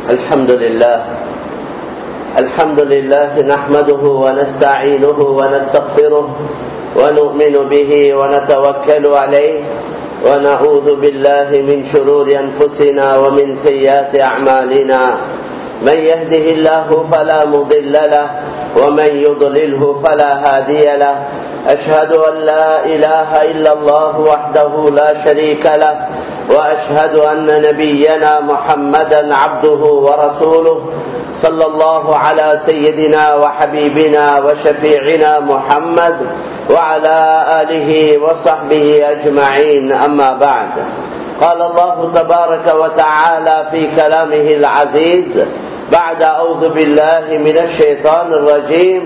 الحمد لله الحمد لله نحمده ونستعينه ونستغفره ونؤمن به ونتوكل عليه ونعوذ بالله من شرور أنفسنا ومن سيئات أعمالنا من يهده الله فلا مضل له ومن يضلله فلا هادي له أشهد أن لا إله إلا الله وحده لا شريك له وأشهد أن نبينا محمدا عبده ورسوله صلى الله على سيدنا وحبيبنا وشفيعنا محمد وعلى آله وصحبه أجمعين أما بعد قال الله تبارك وتعالى في كلامه العزيز بعد أعوذ بالله من الشيطان الرجيم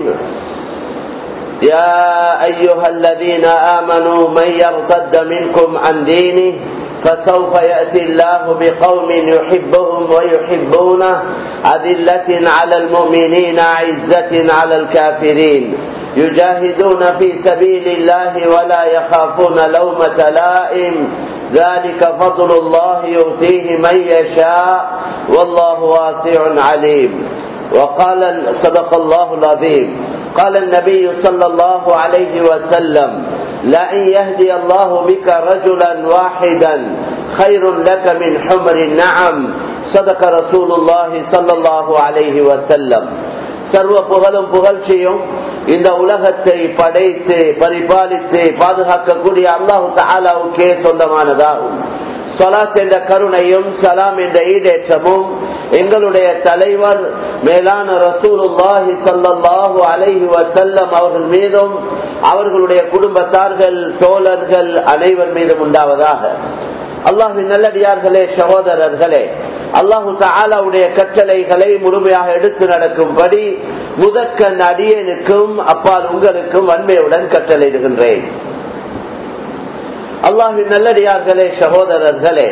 يا أيها الذين آمنوا من يرتد منكم عن دينه فسوف يأتي الله بقوم يحبهم ويحبونه أذلة على المؤمنين عزة على الكافرين يجاهدون في سبيل الله ولا يخافون لومة لائم ذلك فضل الله يؤتيه من يشاء والله واسع عليم وقال صدق الله العظيم قال النبي صلى الله عليه وسلم لأن يهدي الله بك رجلا واحدا خير لك من حمر النعم صدق رسول الله صلى الله عليه وسلم சர்வ புகழும் புகழ்ச்சியும் இந்த உலகத்தை படைத்து பரிபாலித்து பாதுகாக்கக்கூடிய அல்லாஹு தாலாவுக்கே சொந்தமானதாகும் சொலாத் என்ற கருணையும் சலாம் என்ற ஈடேற்றமும் எங்களுடைய தலைவர் மேலான ரசூலுல்லாஹி சல்லாஹூ அலைஹி வசல்லம் அவர்கள் மீதும் அவர்களுடைய குடும்பத்தார்கள் தோழர்கள் அனைவர் மீதும் உண்டாவதாக அல்லாஹின் நல்லடியார்களே சகோதரர்களே அல்லாஹு தாலாவுடைய கட்டளைகளை முழுமையாக எடுத்து நடக்கும்படி முதற்கண் அடியனுக்கும் அப்பால் உங்களுக்கும் வன்மையுடன் கட்டளையிடுகின்றேன் அல்லாஹின் நல்லடியார்களே சகோதரர்களே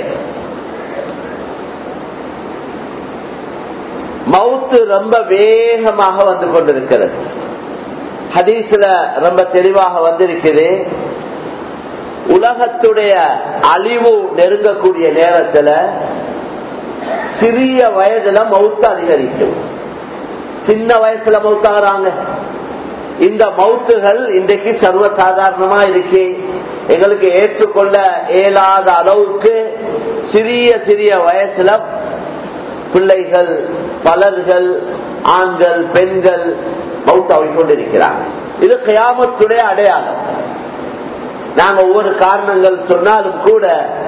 மவுத்து ரொம்ப வேகமாக வந்து கொண்டிருக்கிறது ஹதீஸ்ல ரொம்ப தெளிவாக வந்திருக்குது உலகத்துடைய அழிவு நெருங்கக்கூடிய நேரத்துல சிறிய வயதுல மவுத்து அதிகரிக்கும் சின்ன வயசுல மவுத்தாகிறாங்க இந்த மவுத்துகள் இன்றைக்கு சர்வ சாதாரணமா இருக்கு எங்களுக்கு ஏற்றுக்கொள்ள இயலாத அளவுக்கு சிறிய சிறிய வயசுல பிள்ளைகள் பலர்கள் ஆண்கள் பெண்கள் மவுத்தாவை கொண்டிருக்கிறாங்க இது கயாமத்துடைய அடையாளம் நாங்க ஒவ்வொரு காரணங்கள் சொன்னாலும் கூட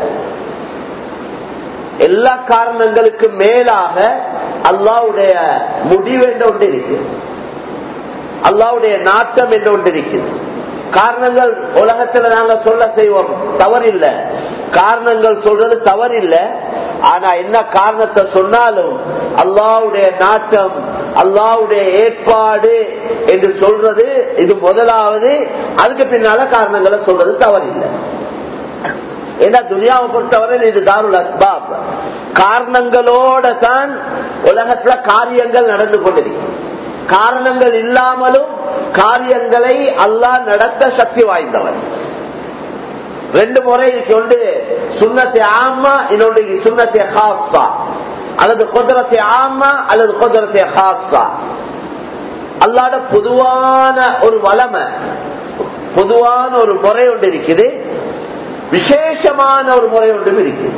எல்லா காரணங்களுக்கு மேலாக அல்லாவுடைய முடிவு என்று ஒன்று இருக்கு அல்லாவுடைய நாட்டம் என்று ஒன்று இருக்குது காரணங்கள் உலகத்துல நாங்க சொல்ல செய்வோம் தவறில்லை காரணங்கள் சொல்றது தவறில்லை ஆனா என்ன காரணத்தை சொன்னாலும் அல்லாவுடைய நாட்டம் அல்லாவுடைய ஏற்பாடு என்று சொல்றது இது முதலாவது அதுக்கு பின்னால காரணங்களை சொல்றது தவறில்லை ஏன்னா துனியாவை பொறுத்தவரை இது தாருல் அஸ்பாப் காரணங்களோட தான் உலகத்துல காரியங்கள் நடந்து கொண்டிருக்கு காரணங்கள் இல்லாமலும் காரியங்களை அல்லாஹ் நடத்த சக்தி வாய்ந்தவன் ரெண்டு முறை ஒன்று சுண்ணத்தை ஆமா இன்னொன்று சுண்ணத்தை ஹாஸ்பா அல்லது கொதரத்தை ஆமா அல்லது கொதரத்தை ஹாஸ்பா அல்லாட பொதுவான ஒரு வளமை பொதுவான ஒரு முறை ஒன்று இருக்குது விசேஷமான ஒரு முறை ஒன்றும் இருக்குது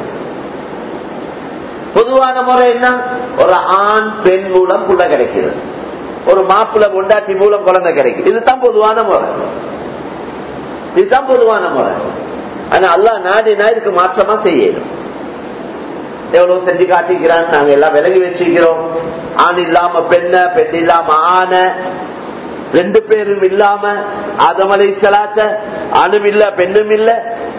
பொதுவான முறை என்ன ஒரு ஆண் பெண் மூலம் புள்ள கிடைக்கிறது ஒரு மாப்பிள்ள கொண்டாட்டி மூலம் குழந்தை கிடைக்கும் இதுதான் பொதுவான முறை இதுதான் பொதுவான முறை ஆனா அல்லா நாடினா இதுக்கு மாற்றமா செய்யணும் எவ்வளவு செஞ்சு காட்டிக்கிறான் நாங்க எல்லாம் விலகி வச்சுக்கிறோம் ஆண் இல்லாம பெண்ண பெண் இல்லாம ஆன ரெண்டு பேரும் இல்லாம ஆதமலை செலாத்த ஆணும் இல்ல பெண்ணும் இல்ல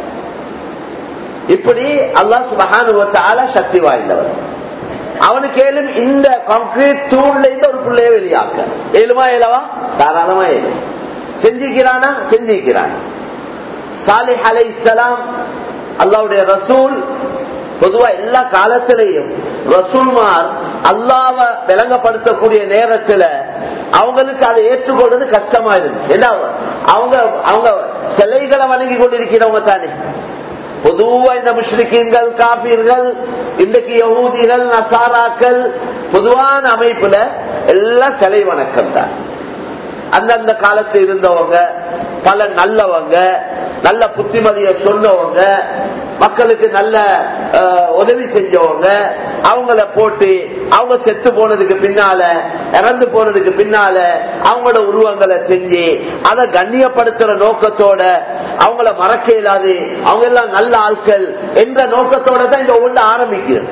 இப்படி அல்லா சுபகானுவத்தால சக்தி வாய்ந்தவர் அவனுக்கு ஏழும் இந்த கான்கிரீட் தூண்ல இருந்து ஒரு பிள்ளைய வெளியாக்க ஏழுமா ஏலவா தாராளமா ஏழு செஞ்சிக்கிறானா செஞ்சிக்கிறான் சாலி அலை இஸ்லாம் அல்லாவுடைய ரசூல் பொதுவா எல்லா காலத்திலையும் ரசூல்மார் அல்லாவ விளங்கப்படுத்தக்கூடிய நேரத்துல அவங்களுக்கு அதை ஏற்றுக்கொள்றது கஷ்டமா இருந்துச்சு ஏன்னா அவங்க அவங்க சிலைகளை வணங்கி கொண்டிருக்கிறவங்க தானே பொதுவா இந்த முஸ்லிக்கீன்கள் காபீர்கள் இன்றைக்கு யகூதிகள் நசாராக்கள் பொதுவான அமைப்புல எல்லாம் சிலை வணக்கம் தான் அந்தந்த காலத்தில் இருந்தவங்க பல நல்லவங்க நல்ல புத்திமதிய சொன்னவங்க மக்களுக்கு நல்ல அஹ், உதவி செஞ்சவங்க அவங்கள போட்டு அவங்க செத்து போனதுக்கு பின்னால இறந்து போனதுக்கு பின்னால அவங்களோட உருவங்களை செஞ்சு அதை கண்ணியப்படுத்துற நோக்கத்தோட அவங்கள மறக்க இயலாது அவங்க எல்லாம் நல்ல ஆட்கள் என்ற நோக்கத்தோட தான் இந்த ஒன்று ஆரம்பிக்குது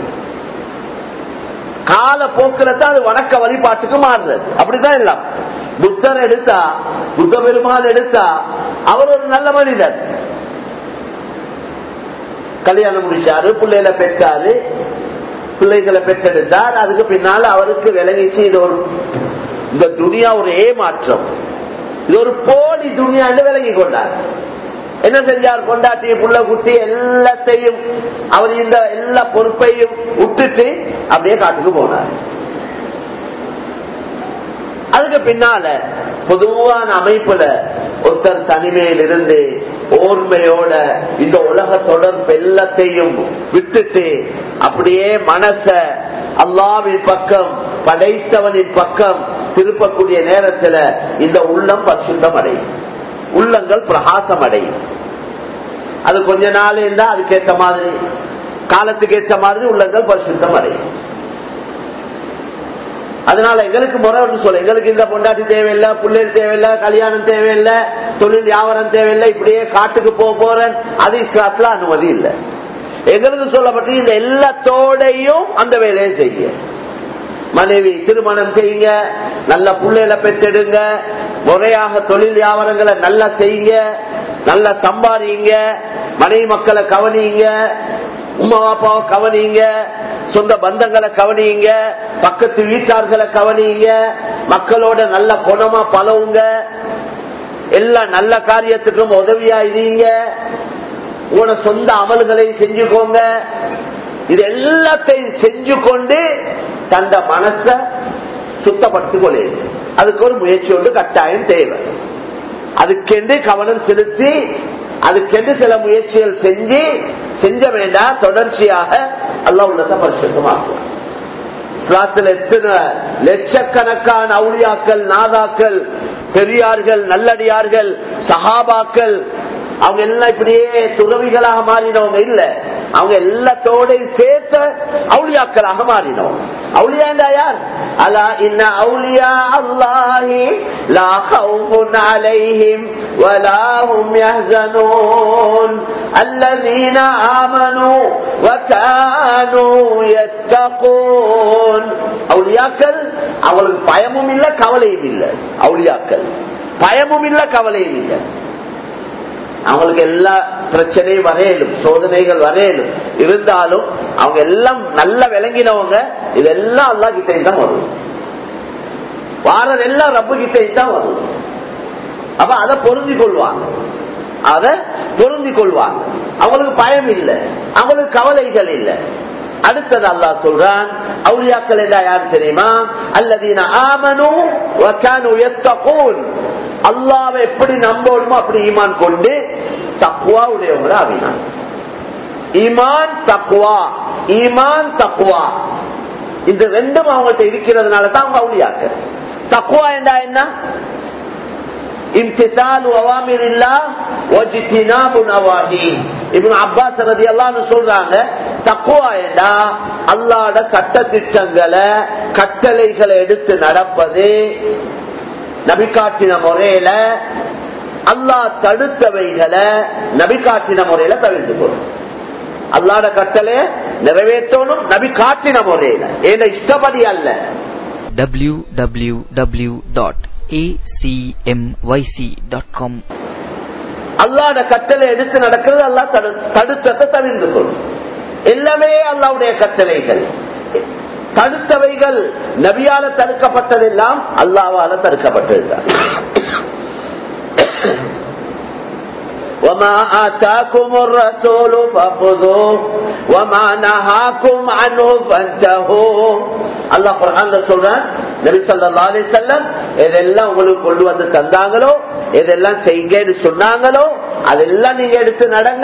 கால போக்குல தான் அது வணக்க வழிபாட்டுக்கு மாறுறது அப்படிதான் எல்லாம் புத்தர் எடுத்தா புத்த பெருமாள் எடுத்தா அவர் ஒரு நல்ல மனிதர் கல்யாணம் முடிச்சாரு பிள்ளைகளை பெற்றாரு பிள்ளைகளை பெற்றெடுத்தார் அதுக்கு பின்னால அவருக்கு விளங்கிச்சு இது ஒரு இந்த துணியா ஒரு ஏமாற்றம் இது ஒரு போலி துணியான்னு விளங்கி கொண்டார் என்ன செஞ்சார் கொண்டாட்டி புள்ள குட்டி எல்லாத்தையும் அவர் இந்த எல்லா பொறுப்பையும் விட்டுட்டு அப்படியே காட்டுக்கு போனார் அதுக்கு பின்னால பொதுவான அமைப்புல ஒருத்தர் தனிமையில் இருந்து ஓர்மையோட இந்த உலக தொடர்பு எல்லாத்தையும் விட்டுட்டு அப்படியே மனச அல்லாவின் பக்கம் படைத்தவனின் பக்கம் திருப்பக்கூடிய நேரத்துல இந்த உள்ளம் பரிசுத்தம் அடையும் உள்ளங்கள் பிரகாசம் அடையும் அது கொஞ்ச நாள் இருந்தா அதுக்கேற்ற மாதிரி காலத்துக்கு ஏற்ற மாதிரி உள்ளங்கள் பரிசுத்தம் அடையும் அதனால எங்களுக்கு முறை ஒன்று சொல்ல எங்களுக்கு இந்த பொண்டாட்டி தேவையில்லை பிள்ளைகள் தேவையில்லை கல்யாணம் தேவையில்லை தொழில் வியாபாரம் தேவையில்லை இப்படியே காட்டுக்கு போக போறேன் அது இஸ்லாத்துல அனுமதி இல்லை எங்களுக்கு சொல்லப்பட்டு இந்த எல்லாத்தோடையும் அந்த வேலையை செய்ய மனைவி திருமணம் செய்யுங்க நல்ல பிள்ளைகளை பெற்றெடுங்க முறையாக தொழில் வியாபாரங்களை நல்லா செய்யுங்க நல்லா சம்பாதிங்க மனைவி மக்களை கவனிங்க உமா பாப்பாவை கவனிங்க சொந்த பந்தங்களை கவனிங்க பக்கத்து வீட்டார்களை கவனிங்க மக்களோட நல்ல குணமா பழவுங்க எல்லா நல்ல காரியத்துக்கும் உதவியா இருங்க உங்களோட சொந்த அமல்களை செஞ்சுக்கோங்க இது எல்லாத்தையும் செஞ்சு கொண்டு தந்த மனச சுத்தப்படுத்திக் கொள்ளு அதுக்கு ஒரு முயற்சி ஒன்று கட்டாயம் தேவை அதுக்கென்று கவனம் செலுத்தி அதுக்கென்று சில முயற்சிகள் செஞ்சு செஞ்ச வேண்டாம் தொடர்ச்சியாக அல்லா உள்ளத்தை பரிசுத்தமாக்குவார் இஸ்லாத்தில் எத்தனை லட்சக்கணக்கான அவுளியாக்கள் நாதாக்கள் பெரியார்கள் நல்லடியார்கள் சஹாபாக்கள் அவங்க எல்லாம் இப்படியே துறவிகளாக மாறினவங்க இல்ல அவங்க எல்லாத்தோடையும் சேர்த்த அவுளியாக்களாக மாறினவங்க அவுளியாண்டா யார் அலா இன்ன அவுளியா அல்லாஹி லா ஹவுஃபுன் அலைஹிம் ولا هم يحزنون الذين آمنوا وكانوا يتقون அவுளியாக்கள் அவங்களுக்கு பயமும் இல்ல கவலையும் இல்ல அவுளியாக்கள் பயமும் இல்ல கவலையும் இல்லை அவங்களுக்கு எல்லா பிரச்சனையும் வரையலும் சோதனைகள் வரையலும் இருந்தாலும் அவங்க எல்லாம் நல்லா விளங்கினவங்க இதெல்லாம் அல்லா கிட்டே தான் வரும் வாரதெல்லாம் ரப்பு கிட்டே தான் வரும் அப்ப அதை பொருந்தி கொள்வாங்க அத பொருந்தி கொள்வாங்க அவங்களுக்கு பயம் இல்லை அவங்களுக்கு கவலைகள் இல்லை அடுத்தது அல்லாஹ் சொல்றான் அவுளியாக்கள் என்றா யார் தெரியுமா அல்லதீன ஆமனு வக்கானு யத்தகூன் அல்லாவை எப்படி நம்பணுமோ அப்படி ஈமான் கொண்டு தக்குவா உடையவங்கள ஆவினான் ஈமான் தக்குவா ஈமான் தக்குவா இந்த ரெண்டும் அவங்கள்ட்ட இருக்கிறதுனால தான் அவங்க அவுளியாக்க தக்குவா என்றா என்ன இம்திசால் அவாமிர் இல்லா வஜ்தினாபு நவாஹி இப்னு அப்பாஸ் ரலியல்லாஹு சொல்றாங்க தக்குவா என்றா அல்லாஹ்ட சட்ட திட்டங்களை கட்டளைகளை எடுத்து நடப்பது நபி காட்டின முறையில அல்லாஹ் தடுத்தவைகளை நபி காட்டின முறையில தவிர்த்து போறோம் அல்லாட கட்டளைய நிறைவேற்றணும் நபி காட்டின முறையில ஏன இஷ்டப்படி அல்ல www.acmyc.com அல்லாட கட்டளை எடுத்து நடக்கிறது அல்லா தடுத்தத்தை தவிர்த்து கொள்ளும் எல்லாமே அல்லாவுடைய கட்டளைகள் தடுத்தவைகள் நபியால தடுக்கப்பட்டதெல்லாம் அல்லாவால தடுக்கப்பட்டதுதான் وما آتاكم الرسول فخذوه وما نهاكم عنه فانتهوا அல்லாஹ் குர்ஆன்ல சொல்றான் நபி ஸல்லல்லாஹு அலைஹி வஸல்லம் எதெல்லாம் உங்களுக்கு கொண்டு வந்து தந்தாங்களோ எதெல்லாம் செய்யுங்கன்னு சொன்னாங்களோ அதெல்லாம் நீங்க எடுத்து நடங்க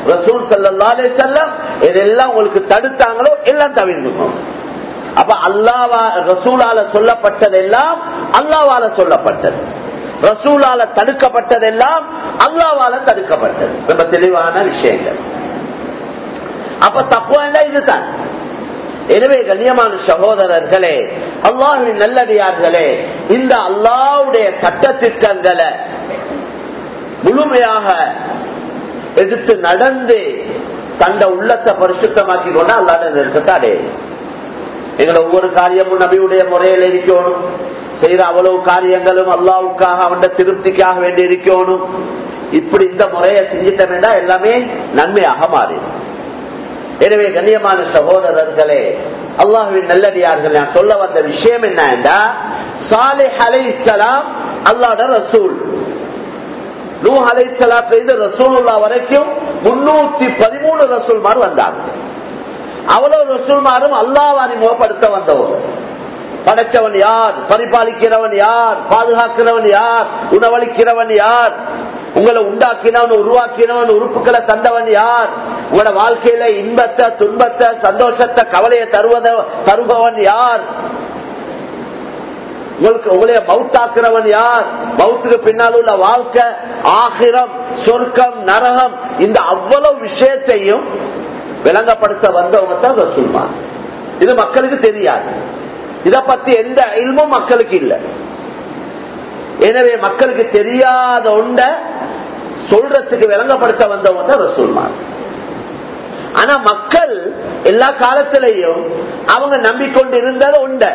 ரசூல் சல்லாலே செல்லம் எதெல்லாம் உங்களுக்கு தடுத்தாங்களோ எல்லாம் தவிர்த்துக்கோங்க அப்ப அல்லாவா ரசூலால சொல்லப்பட்டதெல்லாம் அல்லாவால சொல்லப்பட்டது ரசூலால தடுக்கப்பட்டதெல்லாம் அல்லாவால தடுக்கப்பட்டது ரொம்ப தெளிவான விஷயங்கள் அப்ப தப்பு இதுதான் எனவே கண்ணியமான சகோதரர்களே அல்லாஹின் நல்லடியார்களே இந்த அல்லாவுடைய சட்ட திட்டங்களை முழுமையாக எடுத்து நடந்து தந்த உள்ளத்தை பரிசுத்தமாக்கி கொண்டா அல்லாட நெருக்கத்தை அடையும் எங்களை ஒவ்வொரு காரியமும் நபியுடைய முறையில் இருக்கணும் செய்யற அவ்வளவு காரியங்களும் அல்லாவுக்காக அவன் திருப்திக்காக வேண்டி இருக்கணும் இப்படி இந்த முறையை செஞ்சிட்டோம்னா எல்லாமே நன்மையாக மாறிடும் எனவே கண்ணியமான சகோதரர்களே அல்லாஹுவின் நல்லடியார்கள் நான் சொல்ல வந்த விஷயம் என்னன்னா சாலை அலை இஸ்லாம் அல்லாட ரசூல் நூ அலை இருந்து ரசூலுல்லா வரைக்கும் முன்னூத்தி பதிமூணு ரசூல்மார் வந்தாங்க அவ்வளவு ரசூல்மாரும் அல்லாஹ் அறிமுகப்படுத்த வந்தவர் படைச்சவன் யார் பரிபாலிக்கிறவன் யார் பாதுகாக்கிறவன் யார் உணவளிக்கிறவன் யார் உங்களை உண்டாக்கினவன் உருவாக்கினவன் உறுப்புகளை தந்தவன் யார் உங்களோட வாழ்க்கையில இன்பத்தை துன்பத்தை சந்தோஷத்தை கவலையை தருவத தருபவன் யார் உங்களுக்கு உங்களைய மவுத்தாக்குறவன் யார் மவுத்துக்கு பின்னால் உள்ள வாழ்க்கை ஆகிரம் சொர்க்கம் நரகம் இந்த அவ்வளவு விஷயத்தையும் விளங்கப்படுத்த வந்தவங்க தான் ரசூல்மா இது மக்களுக்கு தெரியாது இத பத்தி எந்த இல்மும் மக்களுக்கு இல்லை எனவே மக்களுக்கு தெரியாத ஒண்ட சொல்றதுக்கு விளங்கப்படுத்த வந்தவங்க தான் ரசூல்மார் ஆனா மக்கள் எல்லா காலத்திலையும் அவங்க நம்பிக்கொண்டு இருந்தது உண்ட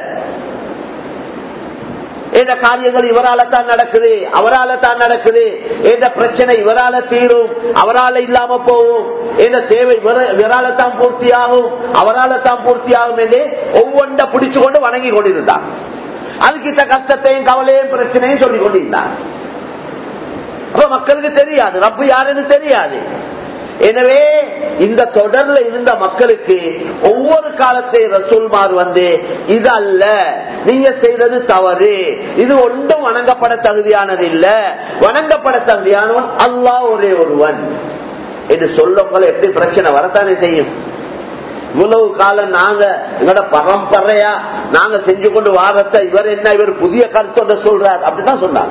எந்த காரியங்கள் இவரால தான் நடக்குது அவரால தான் நடக்குது எந்த பிரச்சனை இவரால தீரும் அவரால இல்லாம போகும் எந்த தேவை இவரால தான் பூர்த்தி ஆகும் அவரால தான் பூர்த்தி ஆகும் என்று ஒவ்வொன்றை பிடிச்சு கொண்டு வணங்கி கொண்டிருந்தான் அதுக்கிட்ட கஷ்டத்தையும் கவலையும் பிரச்சனையும் சொல்லிக் கொண்டிருந்தான் அப்ப மக்களுக்கு தெரியாது ரப்பு யாருன்னு தெரியாது எனவே இந்த தொடர்ல இருந்த மக்களுக்கு ஒவ்வொரு காலத்தை ரசூல்மார் வந்து இது அல்ல நீங்க செய்தது தவறு இது ஒன்றும் வணங்கப்பட தகுதியானது இல்ல வணங்கப்பட தகுதியானவன் அல்லாஹ் ஒரே ஒருவன் என்று சொல்லவங்களை எப்படி பிரச்சனை வரத்தானே செய்யும் இவ்வளவு காலம் நாங்க எங்களோட பரம்பரையா நாங்க செஞ்சு கொண்டு வாரத்தை இவர் என்ன இவர் புதிய கருத்தோட சொல்றார் அப்படிதான் சொன்னாங்க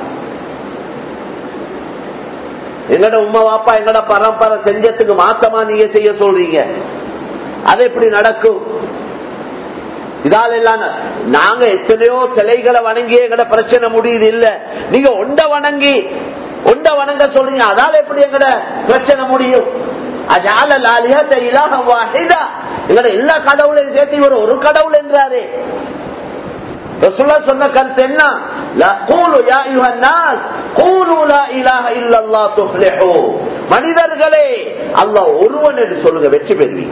எங்கட உமா வாப்பா எங்கட பரம்பரை செஞ்சதுக்கு மாத்தமா நீங்க செய்ய சொல்றீங்க அது எப்படி நடக்கும் இதால எல்லாம் நாங்க எத்தனையோ சிலைகளை வணங்கி எங்கட பிரச்சனை முடியுது இல்ல நீங்க ஒண்ட வணங்கி ஒண்ட வணங்க சொல்றீங்க அதால எப்படி எங்கட பிரச்சனை முடியும் அஜால லாலியா தெரியல எங்கட எல்லா கடவுளையும் சேர்த்து இவர் ஒரு கடவுள் என்றாரு சொன்ன கருத்து என்ன மனிதர்களே அல்ல ஒருவன் என்று சொல்லுங்க வெற்றி பெறுவீங்க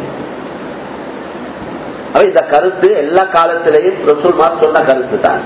இந்த கருத்து எல்லா காலத்திலையும் ரசூல்மார் சொன்ன கருத்து தான்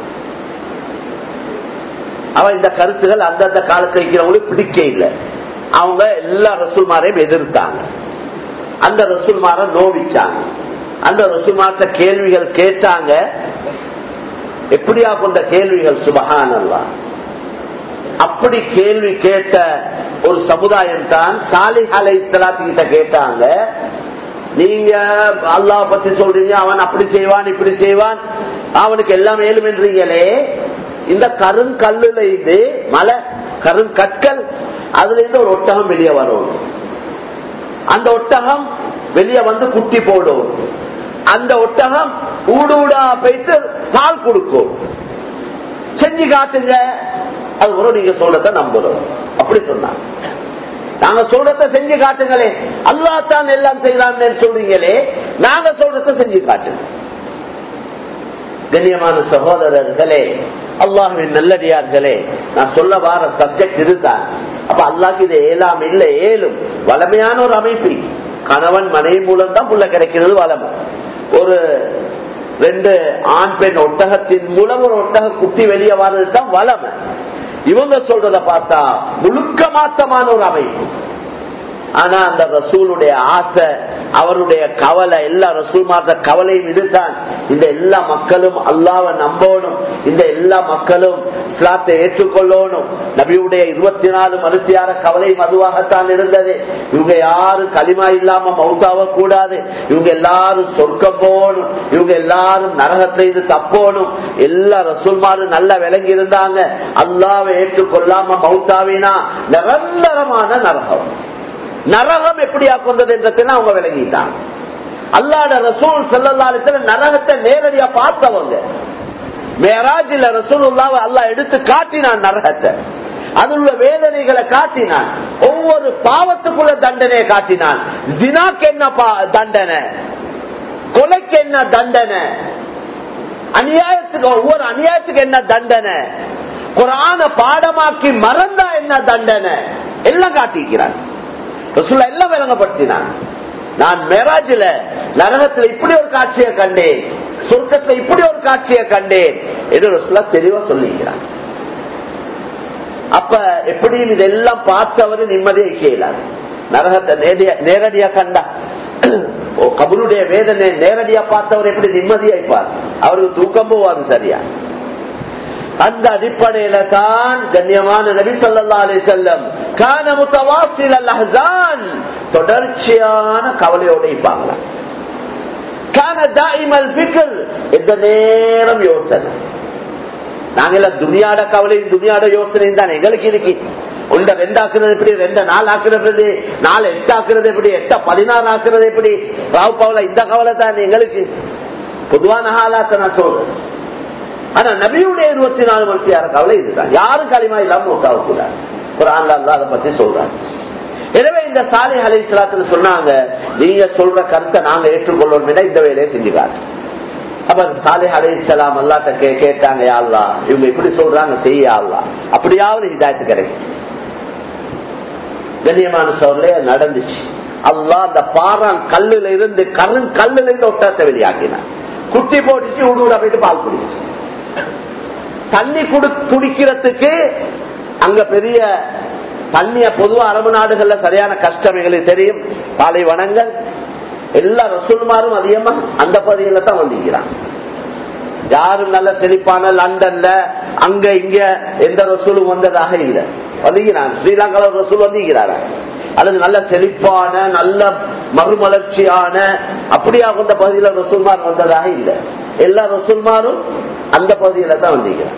அவ இந்த கருத்துகள் அந்தந்த காலத்தில் இருக்கிறவங்களுக்கு பிடிக்க இல்லை அவங்க எல்லா ரசூல்மாரையும் எதிர்த்தாங்க அந்த ரசூல்மார நோவிச்சாங்க அந்த ரசூல்மார்ட்ட கேள்விகள் கேட்டாங்க எப்படியா கொண்ட கேள்விகள் சுபகானல்லா அப்படி கேள்வி கேட்ட ஒரு சமுதாயம் தான் சாலி அலை கிட்ட கேட்டாங்க நீங்க அல்லா பத்தி சொல்றீங்க அவன் அப்படி செய்வான் இப்படி செய்வான் அவனுக்கு எல்லாம் மேலும் என்றீங்களே இந்த கருங்கல்லுல இருந்து மலை கருங்கற்கள் அதுல இருந்து ஒரு ஒட்டகம் வெளியே வரும் அந்த ஒட்டகம் வெளியே வந்து குட்டி போடும் அந்த ஒட்டகம் ஊடு ஊடா போயிட்டு பால் கொடுக்கும் செஞ்சு காட்டுங்க அது ஒரு நீங்க சொல்றத நம்புறோம் அப்படி சொன்னாங்க நாங்க சொல்றத செஞ்சு காட்டுங்களே அல்லா தான் எல்லாம் செய்யலாம்னு சொல்றீங்களே நாங்க சொல்றத செஞ்சு காட்டுங்க கண்ணியமான சகோதரர்களே அல்லாஹுவின் நல்லடியார்களே நான் சொல்ல வார சப்ஜெக்ட் இதுதான் அப்ப அல்லாஹ் இது ஏலாம் இல்ல ஏலும் வளமையான ஒரு அமைப்பு கணவன் மனைவி மூலம் தான் புள்ள கிடைக்கிறது வளமை ஒரு ரெண்டு ஆண் பெண் ஒட்டகத்தின் மூலம் ஒரு ஒட்டக குட்டி வெளியே வர்றது தான் வளமை இவங்க சொல்றத பார்த்தா முழுக்க மாத்தமான ஒரு அமைப்பு ஆனா அந்த ரசூலுடைய ஆசை அவருடைய கவலை எல்லா ரசூல் மாத்த கவலையும் இதுதான் இந்த எல்லா மக்களும் அல்லாவை நம்பணும் இந்த எல்லா மக்களும் இஸ்லாத்தை ஏற்றுக்கொள்ளணும் நபியுடைய இருபத்தி நாலு மனுஷியார கவலை மதுவாகத்தான் இருந்தது இவங்க யாரும் களிமா இல்லாம மவுத்தாவ கூடாது இவங்க எல்லாரும் சொர்க்கம் போகணும் இவங்க எல்லாரும் நரகத்தை இது தப்போணும் எல்லா ரசூல்மாரும் நல்லா விளங்கி இருந்தாங்க அல்லாவை ஏற்றுக்கொள்ளாம மவுத்தாவினா நிரந்தரமான நரகம் நரகம் எப்படி ஆக்குறது என்றதுன்னு அவங்க விளங்கிட்டாங்க அல்லாட ரசூல் செல்லல்லாத்துல நரகத்தை நேரடியா பார்த்தவங்க மேராஜில ரசூலுல்லாவை அல்லாஹ் எடுத்து காட்டினான் நரகத்தை அதில் உள்ள வேதனைகளை காட்டினான் ஒவ்வொரு பாவத்துக்குள்ள தண்டனையை காட்டினான் தினாக்கு என்ன பா- தண்டனை கொலைக்கு என்ன தண்டனை அநியாயத்துக்கு ஒவ்வொரு அநியாயத்துக்கு என்ன தண்டனை குரான பாடமாக்கி மறந்தா என்ன தண்டனை எல்லாம் காட்டிக்கிறான் ரசூல்லா எல்லாம் விளங்கப்படுத்தினான் நான் மேராஜில நரகத்துல இப்படி ஒரு காட்சியை கண்டேன் சொர்க்கத்துல இப்படி ஒரு காட்சியை கண்டேன் என்று ரசூல்லா தெளிவா சொல்லிக்கிறான் அப்ப எப்படியும் இதெல்லாம் பார்த்தவரு நிம்மதியை செய்யலாம் நரகத்தை நேரடியா- நேரடியா கண்டா ஓ, கபருடைய வேதனை நேரடியா பார்த்தவர் எப்படி நிம்மதியாய்ப்பார் அவருக்கு தூக்கம் போவாது சரியா அந்த அடிப்படையில தான் கண்ணியமான நபி சொல்லா அலி செல்லம் கான முத்தவாசில் அல் தொடர்ச்சியான கவலையோட இருப்பாங்களா கான தாயிமல் பிக்கல் எந்த நேரம் யோசனை நாங்கெல்லாம் துனியாட கவலையும் துனியாட யோசனையும் தான் எங்களுக்கு இன்னைக்கு உண்ட ரெண்டு ஆக்குறது எப்படி ரெண்டு நாலு ஆக்குறது நாலு எட்டு ஆக்குறது எப்படி எட்ட பதினாறு ஆக்குறது எப்படி ராவ் கவலை இந்த கவலை தான் எங்களுக்கு பொதுவான ஹாலாத்த நான் சொல்றேன் ஆனா நபியுடைய இருபத்தி நாலு மணி நேர கவலை இதுதான் யாரும் களிமா இல்லாம ஒட்டாவ கூடாது குரான்ல அல்லாஹ் அதை பத்தி சொல்றாங்க எனவே இந்த சாலை அலை சொன்னாங்க நீங்க சொல்ற கருத்தை நாங்க ஏற்றுக்கொள்ளணும் இந்த வேலையை செஞ்சுக்காரு அப்ப சாலை அலைசலாம் அல்லாட்ட கே- கேட்டாங்க யா அல்லாஹ் இவங்க இப்படி சொல்றாங்க செய்ய அல்லா அப்படியாவது இதாயத்து கிடைக்கும் கண்ணியமான சோர்ல நடந்துச்சு அல்லாஹ் அந்த பாறான் கல்லுல இருந்து கருண் கல்லுல இருந்து ஒட்டத்தை வெளியாக்கினான் குட்டி போட்டுச்சு உடுவிட போயிட்டு பால் குடிச்சு தண்ணி குடு குடிக்கிறதுக்கு அங்க பெரிய தண்ணிய பொதுவா அரபு நாடுகள்ல சரியான கஷ்டம் எங்களுக்கு தெரியும் பாலைவனங்கள் எல்லா ரசூல்மாரும் அதிகமா அந்த பகுதியில தான் வந்திருக்கிறான் யாரும் நல்ல செழிப்பான லண்டன்ல அங்க இங்க எந்த ரசூலும் வந்ததாக இல்ல வந்திருக்கிறான் ஸ்ரீலங்கால ஒரு ரசூல் வந்திருக்கிறாரா அல்லது நல்ல செழிப்பான நல்ல மறுமலர்ச்சியான அப்படியா அந்த பகுதியில ரசூல்மார் வந்ததாக இல்ல எல்லா ரசூல்மாரும் அந்த பகுதியில தான் வந்திருக்கிறான்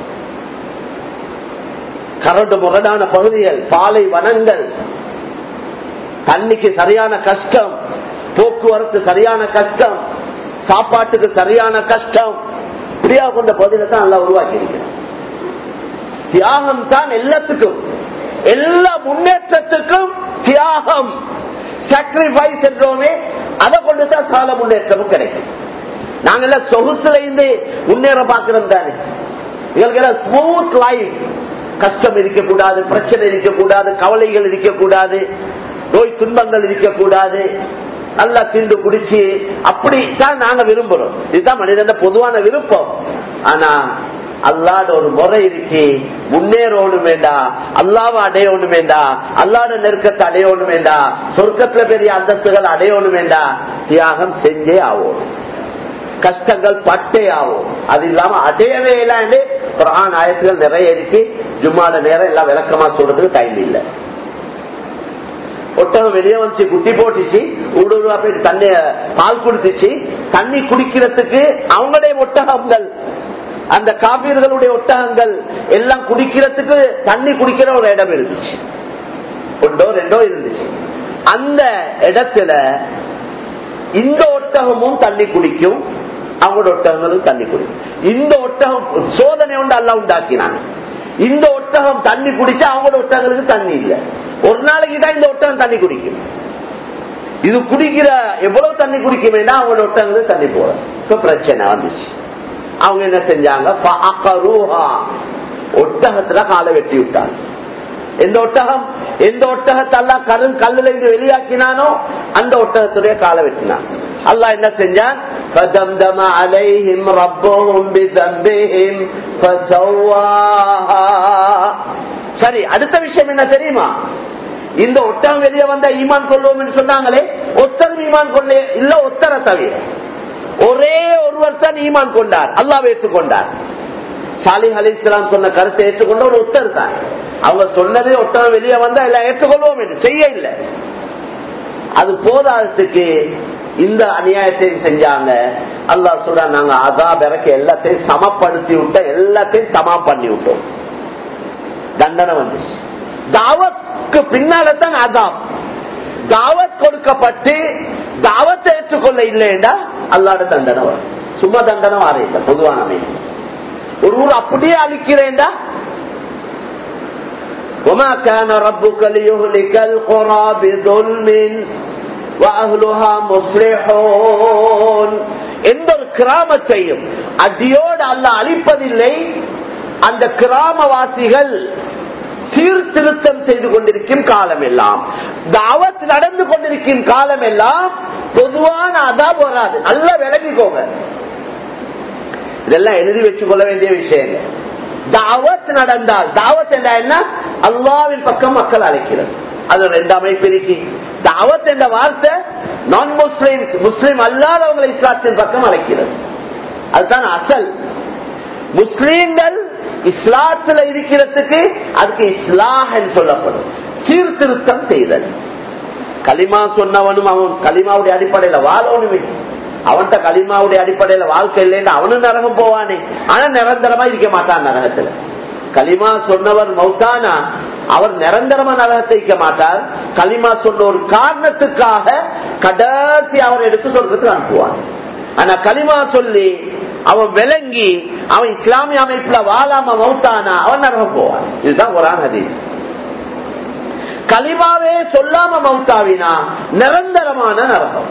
கரடு முரடான பகுதிகள் பாலை வனங்கள் தண்ணிக்கு சரியான கஷ்டம் போக்குவரத்து சரியான கஷ்டம் சாப்பாட்டுக்கு சரியான கஷ்டம் இப்படியா கொண்ட பகுதியில தான் நல்லா உருவாக்கி இருக்கிறோம் தியாகம் தான் எல்லாத்துக்கும் எல்லா முன்னேற்றத்துக்கும் தியாகம் சாக்ரிஃபைஸ் என்றோமே அதை கொண்டுதான் கால முன்னேற்றமும் கிடைக்கும் நாங்கெல்லாம் சொகுசுல இருந்து முன்னேற பாக்குறோம் தானே எங்களுக்கு எல்லாம் ஸ்மூத் லைஃப் கஷ்டம் இருக்கக்கூடாது பிரச்சனை இருக்கக்கூடாது கவலைகள் இருக்கக்கூடாது நோய் துன்பங்கள் இருக்கக்கூடாது நல்லா திண்டு குடிச்சு அப்படித்தான் நாங்க விரும்புறோம் இதுதான் மனிதன் பொதுவான விருப்பம் ஆனா அல்லாட ஒரு முறை இருக்கு முன்னேறணும் வேண்டா அல்லாவை அடையணும் வேண்டா அல்லாட நெருக்கத்தை அடையணும் வேண்டா சொர்க்கத்துல பெரிய அந்தஸ்துகள் அடையணும் வேண்டா தியாகம் செஞ்சே ஆகணும் கஷ்டங்கள் பட்டே ஆகும் அது இல்லாம அடையவே இல்லாண்டு குரான் ஆயத்துகள் நிறைய இருக்கு ஜும்மாட நேரம் எல்லாம் விளக்கமா சொல்றதுக்கு டைம் இல்லை ஒட்டகம் வெளியே வந்துச்சு குட்டி போட்டுச்சு ஊடுருவா போய் தண்ணி பால் குடித்துச்சு தண்ணி குடிக்கிறதுக்கு அவங்களுடைய ஒட்டகங்கள் அந்த காப்பீர்களுடைய ஒட்டகங்கள் எல்லாம் குடிக்கிறதுக்கு தண்ணி குடிக்கிற ஒரு இடம் இருந்துச்சு ஒன்றோ ரெண்டோ இருந்துச்சு அந்த இடத்துல இந்த ஒட்டகமும் தண்ணி குடிக்கும் அவங்களோட ஒட்டகங்களும் தண்ணி குடிக்கும் இந்த ஒட்டகம் சோதனை ஒன்று அல்ல உண்டாக்கினாங்க இந்த ஒட்டகம் தண்ணி குடிச்சா அவங்களோட ஒட்டகங்களுக்கு தண்ணி இல்லை ஒரு நாளைக்கு தான் இந்த ஒட்டகம் தண்ணி குடிக்கும் இது குடிக்கிற எவ்வளவு தண்ணி குடிக்க வேண்டாம் அவங்களோட ஒட்டகங்களுக்கு தண்ணி போல இப்ப பிரச்சனை வந்துச்சு அவங்க என்ன செஞ்சாங்க ஒட்டகத்துல காலை வெட்டி விட்டாங்க எந்த ஒட்டகம் எந்த ஒட்டகத்தெல்லாம் கரு கல்லுல இருந்து வெளியாக்கினானோ அந்த ஒட்டகத்துடைய காலை வெட்டினான் அல்லாஹ் என்ன செஞ்சான் فدمدم عليهم ربهم بذنبهم فسواها சரி அடுத்த விஷயம் என்ன தெரியுமா இந்த ஒட்டகம் வெளியே வந்த ஈமான் கொள்வோம் சொன்னாங்களே ஒத்தர் ஈமான் கொள்ளே இல்ல ஒத்தரை தவிர ஒரே ஒருவர் தான் ஈமான் கொண்டார் அல்லாஹ் ஏற்றுக்கொண்டார் சாலி அலி இஸ்லாம் சொன்ன கருத்தை ஏற்றுக்கொண்ட ஒரு ஒத்தர் தான் அவங்க சொன்னதே ஒத்தனை வெளியே வந்தா எல்லாம் ஏற்றுக்கொள்வோம் என்று செய்ய இல்லை அது போதாததுக்கு இந்த அநியாயத்தையும் செஞ்சாங்க அல்லாஹ் சொல்ற நாங்க அதாப் இறக்க எல்லாத்தையும் சமப்படுத்தி விட்ட எல்லாத்தையும் சமம் பண்ணி விட்டோம் தண்டனை வந்துச்சு தாவத்துக்கு பின்னால தான் அதாப் தாவத் கொடுக்கப்பட்டு தாவத்தை ஏற்றுக்கொள்ள இல்லைண்டா அல்லாட தண்டனை வரும் சும்மா தண்டனை வர இல்லை பொதுவான அமைப்பு ஒரு ஊர் அப்படியே அழிக்கிறேன்டா وما كان ربك ليهلك القرى بظلم واهلها مصلحون எந்த ஒரு கிராமத்தையும் அடியோடு அல்ல அழிப்பதில்லை அந்த கிராமவாசிகள் சீர்திருத்தம் செய்து கொண்டிருக்கும் காலம் எல்லாம் தாவத் நடந்து கொண்டிருக்கும் காலம் எல்லாம் பொதுவான அதா வராது நல்லா விளங்கிக்கோங்க இதெல்லாம் எழுதி வச்சுக் கொள்ள வேண்டிய விஷயங்கள் தாவத் நடந்தால் தாவத் என்ற என்ன அல்லாவின் பக்கம் மக்கள் அழைக்கிறது அது ரெண்டு அமைப்பு இருக்கு தாவத் என்ற வார்த்தை நான் முஸ்லிம் முஸ்லிம் அல்லாதவங்களை இஸ்லாத்தின் பக்கம் அழைக்கிறது அதுதான் அசல் முஸ்லீம்கள் இஸ்லாத்துல இருக்கிறதுக்கு அதுக்கு இஸ்லாஹ் சொல்லப்படும் சீர்திருத்தம் செய்தல் களிமா சொன்னவனும் அவன் களிமாவுடைய அடிப்படையில வாழணுமே அவன்கிட்ட களிமாவுடைய அடிப்படையில வாழ்க்கை இல்லைன்னு அவனும் நரகம் போவானே ஆனா நிரந்தரமா இருக்க மாட்டான் நரகத்துல களிமா சொன்னவர் மௌத்தானா அவர் நிரந்தரமா நரகத்தை இருக்க மாட்டார் களிமா சொன்ன ஒரு காரணத்துக்காக கடைசி அவர் எடுத்து சொல்றதுக்கு அனுப்புவான் ஆனா களிமா சொல்லி அவன் விளங்கி அவன் இஸ்லாமிய அமைப்புல வாழாம மௌத்தானா அவன் நரகம் போவான் இதுதான் ஒரு ஹதீஸ் களிமாவே சொல்லாம மௌத்தாவினா நிரந்தரமான நரகம்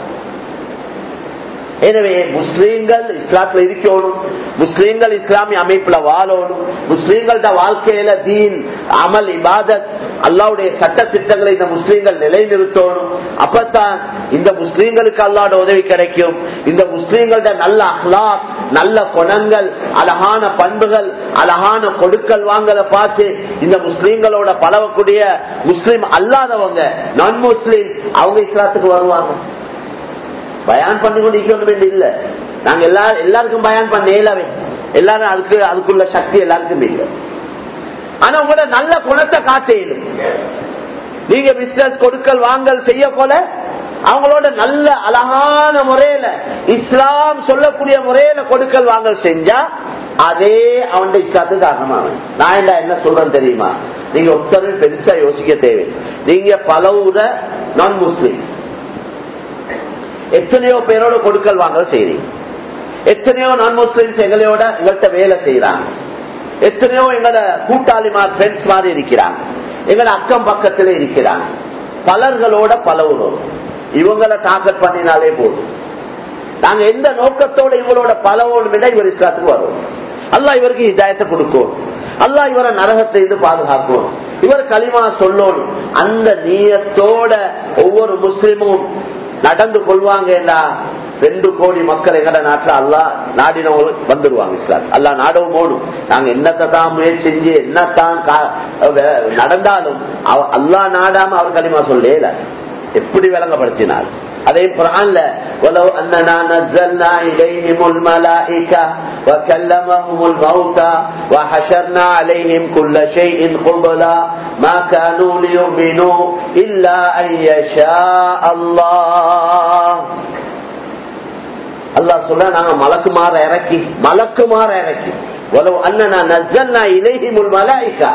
எனவே முஸ்லீம்கள் இஸ்லாத்துல இருக்கணும் முஸ்லீம்கள் இஸ்லாமிய அமைப்புல வாழணும் முஸ்லீம்களோட வாழ்க்கையில தீன் அமல் இபாதத் அல்லாவுடைய சட்ட திட்டங்களை இந்த முஸ்லீம்கள் நிலைநிறுத்தணும் அப்பதான் இந்த முஸ்லீம்களுக்கு அல்லாட உதவி கிடைக்கும் இந்த முஸ்லீம்களோட நல்ல அஹ்லாக் நல்ல குணங்கள் அழகான பண்புகள் அழகான கொடுக்கல் வாங்கலை பார்த்து இந்த முஸ்லீம்களோட பழகக்கூடிய முஸ்லீம் அல்லாதவங்க நான் முஸ்லீம் அவங்க இஸ்லாத்துக்கு வருவாங்க பயான் பண்ணி கொண்டு இருக்க வேண்டிய இல்ல நாங்க எல்லாரும் எல்லாருக்கும் பயான் பண்ண இயலவே எல்லாரும் அதுக்கு அதுக்குள்ள சக்தி எல்லாருக்கும் இல்லை ஆனா உங்களோட நல்ல குணத்தை காட்டேனும் நீங்க பிசினஸ் கொடுக்கல் வாங்கல் செய்ய போல அவங்களோட நல்ல அழகான முறையில இஸ்லாம் சொல்லக்கூடிய முறையில கொடுக்கல் வாங்கல் செஞ்சா அதே அவன் இஸ்லாத்துக்கு காரணமாகும் நான் என்ன என்ன சொல்றேன் தெரியுமா நீங்க ஒருத்தரும் பெருசா யோசிக்க தேவை நீங்க பலவுட நான் முஸ்லீம் எத்தனையோ பேரோட கொடுக்கல் வாங்கல் செய்றீங்க எத்தனையோ நான் முஸ்லிம்ஸ் எங்களையோட எங்கள்கிட்ட வேலை செய்யறாங்க எத்தனையோ எங்களோட கூட்டாளிமார் ஃப்ரெண்ட்ஸ் மாதிரி இருக்கிறாங்க எங்களோட அக்கம் பக்கத்துல இருக்கிறாங்க பலர்களோட பலவரும் இவங்களை டார்கெட் பண்ணினாலே போதும் நாங்க எந்த நோக்கத்தோட இவங்களோட பலவோடு விட இவர் இஸ்லாத்துக்கு வரும் அல்லா இவருக்கு இதாயத்தை கொடுக்கும் அல்லா இவரை நரகத்தை இருந்து பாதுகாக்கும் இவர் களிமா சொல்லணும் அந்த நீயத்தோட ஒவ்வொரு முஸ்லிமும் நடந்து கொள்வாங்கன்னா ரெண்டு கோடி மக்கள் எங்கட நாட்டுல அல்லா நாடினவங்க வந்துருவாங்க இஸ்லாம் அல்லா நாடவும் போடும் நாங்க என்னத்தை தான் முயற்சி செஞ்சு என்னத்தான் நடந்தாலும் அல்லா நாடாம அவர் களிமா சொல்லல எப்படி விளங்கப்படுத்தினார் அதே குரான்ல ولو اننا نزلنا اليهم الملائكه وكلمهم الموتى وحشرنا عليهم كل شيء قبلا ما كانوا ليؤمنوا الا ان يشاء الله அல்லாஹ் சொல்ல நாங்க மலக்குமார இறக்கி மலக்குமார இறக்கி உலவு அண்ணனா நஜல்லா இலைஹிமுல் மலாய்க்கா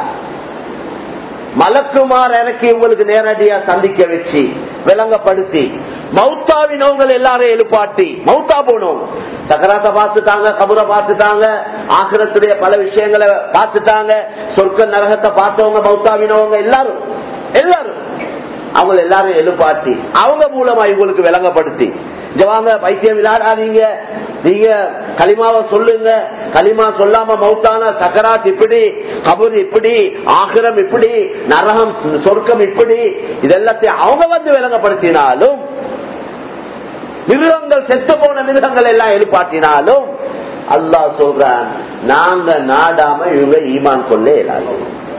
மலக்குமார் இறக்கி உங்களுக்கு நேரடியா சந்திக்க வச்சு விளங்கப்படுத்தி மௌத்தாவினவங்க எல்லாரும் எழுப்பாட்டி மௌத்தா போனோம் சக்கராத்தை பார்த்துட்டாங்க கபுரை பார்த்துட்டாங்க ஆக்கிரத்துடைய பல விஷயங்களை பார்த்துட்டாங்க சொர்க்க நரகத்தை பார்த்தவங்க மௌத்தாவினவங்க எல்லாரும் எல்லாரும் அவங்க எல்லாரும் எழுப்பாட்டி அவங்க மூலமா இவங்களுக்கு விளங்கப்படுத்தி ஜவாங்க பைத்தியம் விளையாடாதீங்க நீங்க களிமாவை சொல்லுங்க களிமா சொல்லாம மௌத்தான சக்கராத் இப்படி கபூர் இப்படி ஆகிரம் இப்படி நரகம் சொர்க்கம் இப்படி இதெல்லாத்தையும் அவங்க வந்து விளங்கப்படுத்தினாலும் மிருகங்கள் செத்து போன மிருகங்கள் எல்லாம் எழுப்பாட்டினாலும் அல்லாஹ் சொல்றான் நாங்க நாடாம இவங்க ஈமான் கொள்ள இயலாது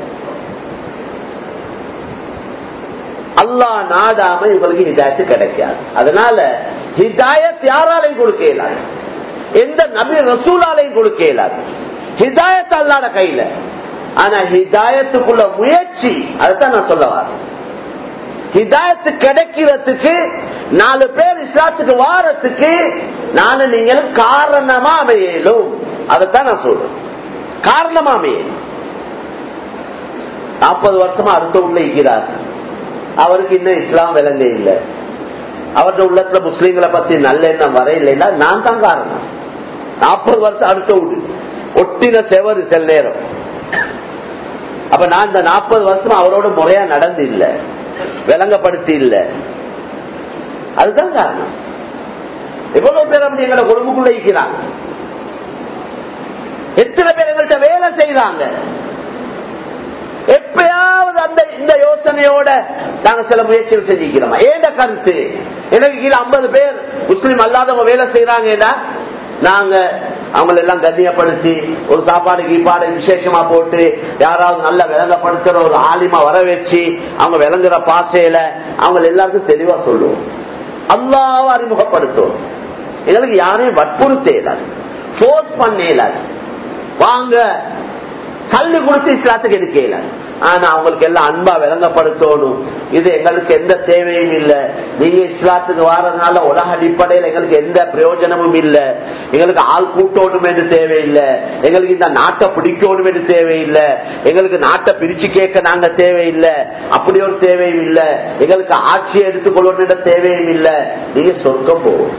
அல்லா நாடாம இவங்களுக்கு ஹிதாயத்து கிடைக்காது அதனால ஹிதாயத் யாராலையும் கொடுக்க இயலாது எந்த நபி ரசூலாலையும் கொடுக்க இயலாது ஹிதாயத் அல்லாத கையில ஆனா ஹிதாயத்துக்குள்ள முயற்சி அதைத்தான் நான் சொல்ல வரேன் ஹிதாயத்து கிடைக்கிறதுக்கு நாலு பேர் இஸ்லாத்துக்கு வாரத்துக்கு நானும் நீங்களும் காரணமா அமையலும் அதைத்தான் நான் சொல்றேன் காரணமா அமையலும் நாற்பது வருஷமா அடுத்த உள்ள இருக்கிறார் அவருக்கு இன்னும் இஸ்லாம் விளங்க இல்லை அவருடைய உள்ளத்துல முஸ்லீம்களை பத்தி நல்ல எண்ணம் வர இல்லைன்னா நான் தான் காரணம் நாற்பது வருஷம் அடுத்த விடு ஒட்டின செவரு சில நேரம் அப்ப நான் இந்த நாற்பது வருஷம் அவரோட முறையா நடந்து இல்ல விளங்கப்படுத்தி இல்ல அதுதான் காரணம் எவ்வளவு பேர் அப்படி எங்களை குடும்பக்குள்ள இருக்கிறாங்க எத்தனை பேர் எங்கள்கிட்ட வேலை செய்யறாங்க எப்பயாவது அந்த இந்த யோசனையோட நாங்க சில முயற்சிகள் செஞ்சுக்கிறோம் ஏண்ட கருத்து எனக்கு கீழே ஐம்பது பேர் முஸ்லீம் அல்லாதவங்க வேலை செய்யறாங்கன்னா நாங்க அவங்களை எல்லாம் கண்ணியப்படுத்தி ஒரு சாப்பாடு கீப்பாடு விசேஷமா போட்டு யாராவது நல்ல விளங்கப்படுத்துற ஒரு ஆலிமா வர வச்சு அவங்க விளங்குற பாசையில அவங்க எல்லாருக்கும் தெளிவா சொல்லுவோம் அல்லாவ அறிமுகப்படுத்தும் எங்களுக்கு யாரையும் வற்புறுத்த இயலாது போர்ஸ் பண்ண இயலாது வாங்க கல்லு கொடுத்து இஸ்லாத்துக்கு எடுக்க இயலாது ஆனா அவங்களுக்கு எல்லாம் அன்பா விளங்கப்படுத்தணும் இது எங்களுக்கு எந்த தேவையும் இல்ல நீங்க இஸ்லாத்துக்கு வாரதுனால உலக அடிப்படையில் எங்களுக்கு எந்த பிரயோஜனமும் இல்ல எங்களுக்கு ஆள் கூட்டணும் என்று தேவையில்லை எங்களுக்கு இந்த நாட்டை பிடிக்கணும் என்று தேவையில்லை எங்களுக்கு நாட்டை பிரிச்சு கேட்க நாங்க தேவையில்லை அப்படி ஒரு தேவையும் இல்ல எங்களுக்கு ஆட்சியை எடுத்துக்கொள்ளணும் என்ற தேவையும் இல்ல நீங்க சொர்க்கம் போகும்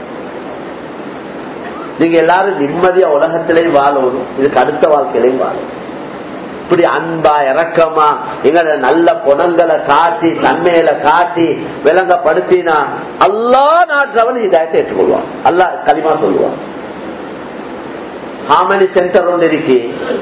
நீங்க எல்லாரும் நிம்மதியா உலகத்திலையும் வாழணும் இதுக்கு அடுத்த வாழ்க்கையிலையும் வாழணும் இப்படி அன்பா இறக்கமா எங்களோட நல்ல குணங்களை காட்டி தன்மையில காட்டி விளங்கப்படுத்தினா அல்லா நாட்டவன் இதாயத்தை ஏற்றுக்கொள்வான் அல்லா களிமா சொல்லுவான் ஹாமனி சென்டர் ஒன்று இருக்கு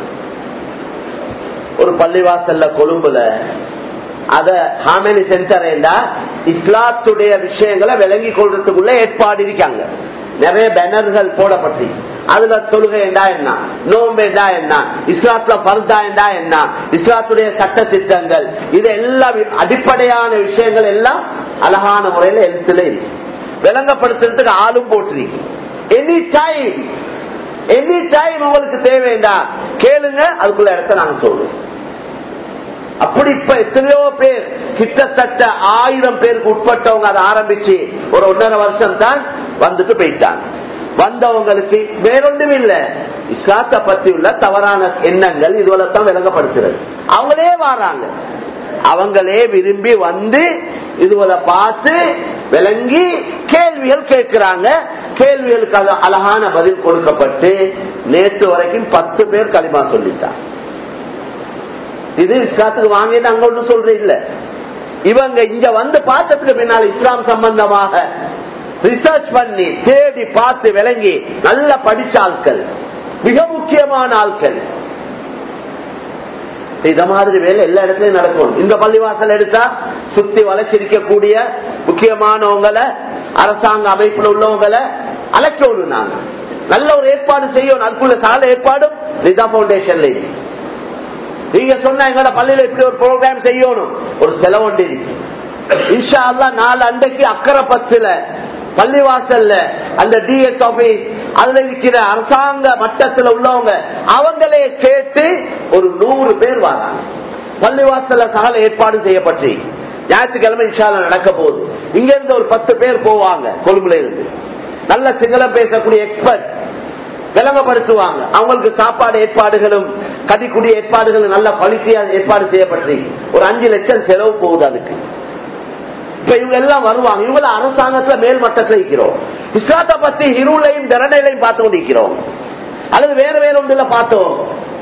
ஒரு பள்ளிவாசல்ல கொழும்புல அத ஹாமனி சென்டர் இஸ்லாத்துடைய விஷயங்களை விளங்கி கொள்றதுக்குள்ள ஏற்பாடு இருக்காங்க நிறைய பேனர்கள் போடப்பட்டு அதுல தொழுகைண்டா என்ன நோம்பேண்டா என்ன இஸ்லாத்துல பருதா என்றா என்ன இஸ்லாத்துடைய சட்ட திட்டங்கள் இது எல்லாம் அடிப்படையான விஷயங்கள் எல்லாம் அழகான முறையில எழுத்துல இருக்கு விளங்கப்படுத்துறதுக்கு ஆளும் போட்டிருக்கு எனி டைம் எனி டைம் உங்களுக்கு தேவைண்டா கேளுங்க அதுக்குள்ள இடத்த நாங்க சொல்லுவோம் அப்படி இப்ப எத்தனையோ பேர் கிட்டத்தட்ட ஆயிரம் பேருக்கு உட்பட்டவங்க அதை ஆரம்பிச்சு ஒரு ஒன்னரை வருஷம் தான் வந்துட்டு போயிட்டாங்க வந்தவங்களுக்கு வேறொன்றும் இல்ல இஸ்லாத்தை பத்தி உள்ள தவறான எண்ணங்கள் இதுவெல்லாம் விளங்கப்படுத்துறது அவங்களே வராங்க அவங்களே விரும்பி வந்து இதுவரை பார்த்து விளங்கி கேள்விகள் கேட்கிறாங்க கேள்விகளுக்கு அது அழகான பதில் கொடுக்கப்பட்டு நேற்று வரைக்கும் பத்து பேர் களிமா சொல்லிட்டாங்க இது இஸ்லாத்துக்கு வாங்கிட்டு அங்க ஒண்ணு சொல்ற இல்ல இவங்க இங்க வந்து பார்த்ததுக்கு பின்னால் இஸ்லாம் சம்பந்தமாக ரிசர்ச் பண்ணி தேடி பார்த்து விளங்கி நல்ல படிச்ச ஆட்கள் மிக முக்கியமான ஆட்கள் இத மாதிரி வேலை எல்லா இடத்துலயும் நடக்கும் இந்த பள்ளிவாசல் எடுத்தா சுத்தி வளர்ச்சிருக்கக்கூடிய முக்கியமானவங்களை அரசாங்க அமைப்புல உள்ளவங்களை அழைக்கணும் நாங்க நல்ல ஒரு ஏற்பாடு செய்யணும் அதுக்குள்ள சால ஏற்பாடும் ரிதா பவுண்டேஷன்ல நீங்க சொன்ன எங்களோட பள்ளியில இப்படி ஒரு ப்ரோக்ராம் செய்யணும் ஒரு செலவு இன்ஷா அல்லா நாலு அண்டைக்கு அக்கறை பத்துல பள்ளிவாசல்ல அந்த டிஎஸ் ஆபீஸ் அதுல இருக்கிற அரசாங்க மட்டத்தில் உள்ளவங்க அவங்களே கேட்டு ஒரு நூறு பேர் வராங்க பள்ளிவாசல்ல சகல ஏற்பாடு செய்யப்பட்டு ஞாயிற்றுக்கிழமை இன்ஷால நடக்க போகுது இங்க இருந்து ஒரு பத்து பேர் போவாங்க கொழும்புல இருந்து நல்ல சிங்களம் பேசக்கூடிய எக்ஸ்பர்ட் விளங்கப்படுத்துவாங்க அவங்களுக்கு சாப்பாடு ஏற்பாடுகளும் கதிக்குடி ஏற்பாடுகளும் நல்ல குவாலிட்டியா ஏற்பாடு செய்யப்பட்டு ஒரு அஞ்சு லட்சம் செலவு போகுது அதுக்கு இப்ப இவங்க எல்லாம் வருவாங்க இவங்கள அரசாங்கத்துல மேல் மட்டத்தில் இருக்கிறோம் இஸ்லாத்தை பத்தி இருளையும் தரணையிலையும் பார்த்து கொண்டிருக்கிறோம் அல்லது வேற வேற ஒன்றுல பார்த்தோம்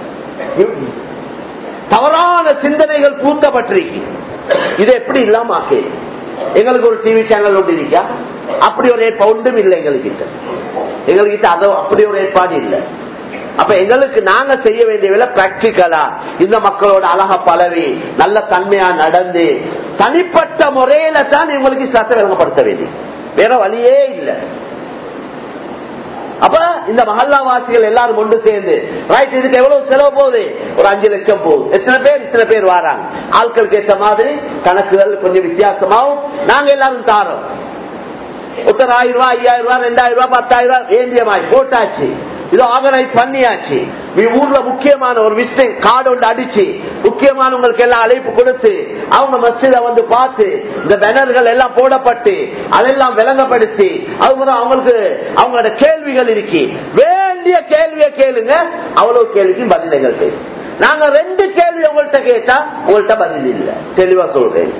தவறான சிந்தனைகள் பூத்தப்பட்டிருக்கு இது எப்படி இல்லாம ஆக்கே எங்களுக்கு ஒரு டிவி சேனல் ஒன்று இருக்கா அப்படி ஒரு ஏற்பாடு ஒன்றும் இல்லை எங்ககிட்ட எங்ககிட்ட அதோ அப்படி ஒரு ஏற்பாடு இல்லை அப்ப எங்களுக்கு நாங்க செய்ய வேண்டிய வேலை பிராக்டிக்கலா இந்த மக்களோட அழகா பழவி நல்ல தன்மையா நடந்து தனிப்பட்ட முறையில தான் இவங்களுக்கு சத்த விளங்கப்படுத்த வேண்டிய வேற வழியே இல்லை அப்ப இந்த மஹல்லா வாசிகள் எல்லாரும் ஒன்று சேர்ந்து ரைட் இதுக்கு எவ்வளவு செலவு போகுது ஒரு அஞ்சு லட்சம் போகுது எத்தனை பேர் இத்தனை பேர் வராங்க ஆட்களுக்கு ஏற்ற மாதிரி கணக்குகள் கொஞ்சம் வித்தியாசமாவும் நாங்க எல்லாரும் தாரோம் ஒருத்தர் ஆயிரம் ரூபாய் ஐயாயிரம் ரூபாய் ரெண்டாயிரம் ரூபாய் பத்தாயிரம் ரூபாய் ஏந்தியமாய் போட்டாச்சு இது ஆர்கனைஸ் பண்ணியாச்சு வி- ஊர்ல முக்கியமான ஒரு விசிட்டிங் கார்டு ஒன்று அடிச்சு முக்கியமானவங்களுக்கு எல்லாம் அழைப்பு கொடுத்து அவங்க மஸ்ஜித வந்து பார்த்து இந்த பேனர்கள் எல்லாம் போடப்பட்டு அதெல்லாம் விளங்கப்படுத்தி அதுக்கப்புறம் அவங்களுக்கு அவங்களோட கேள்விகள் இருக்கு வேண்டிய கேள்வியை கேளுங்க அவ்வளவு கேள்விக்கு பதில்கள் கேள்வி நாங்க ரெண்டு கேள்வி உங்கள்கிட்ட கேட்டா உங்கள்கிட்ட பதில் இல்ல தெளிவா சொல்றேன்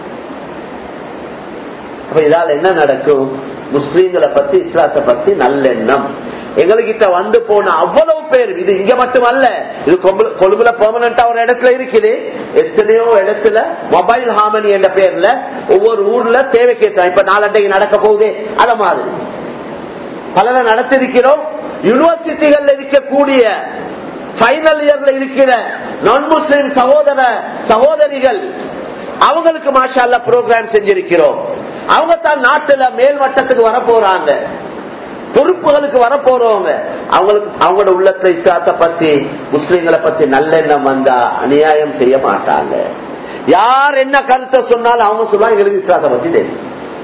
அப்ப இதால என்ன நடக்கும் முஸ்லீம்களை பத்தி இஸ்லாத்தை பத்தி நல்லெண்ணம் எங்ககிட்ட வந்து போன அவ்வளவு பேர் இது இங்க மட்டுமல்ல இது கொம்பு- கொழும்புல பெர்மனண்டா ஒரு இடத்துல இருக்குது எத்தனையோ இடத்துல மொபைல் ஹாமனி என்ற பேர்ல ஒவ்வொரு ஊர்ல தேவை கேட்கிறோம் இப்ப நாளண்டைக்கு நடக்க போகுது அத மாதிரி பலரை நடத்திருக்கிறோம் யூனிவர்சிட்டிகள்ல இருக்கக்கூடிய ஃபைனல் இயர்ல இருக்கிற நான் முஸ்லிம் சகோதர சகோதரிகள் அவங்களுக்கு மாஷால்ல ப்ரோக்ராம் செஞ்சிருக்கிறோம் அவங்க தான் நாட்டுல மேல் மட்டத்துக்கு வர போறாங்க பொறுப்புகளுக்கு வர போறவங்க அவங்களுக்கு அவங்களோட உள்ளத்தை இஸ்லாத்தை பத்தி முஸ்லிம்களை பத்தி நல்லெண்ணம் வந்தா அநியாயம் செய்ய மாட்டாங்க யார் என்ன கருத்தை சொன்னாலும் அவங்க சொல்லுவாங்க எங்களுக்கு இஸ்லாத்தை பத்தி தெரியும்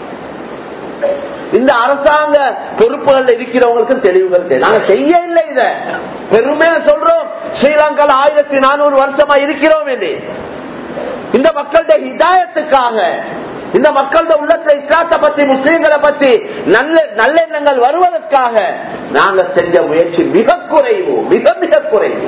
இந்த அரசாங்க பொறுப்புகள் இருக்கிறவங்களுக்கு தெளிவுகள் தெரியும் நாங்க செய்ய இல்லை இத பெருமையா சொல்றோம் ஸ்ரீலங்கால ஆயிரத்தி நானூறு வருஷமா இருக்கிறோம் என்று இந்த மக்களுடைய ஹிதாயத்துக்காக இந்த மக்களுடைய உள்ளத்துல இஸ்லாத்தை பத்தி முஸ்லீம்களை பத்தி நல்ல நல்லெண்ணங்கள் வருவதற்காக நாங்க செஞ்ச முயற்சி மிக குறைவு மிக மிக குறைவு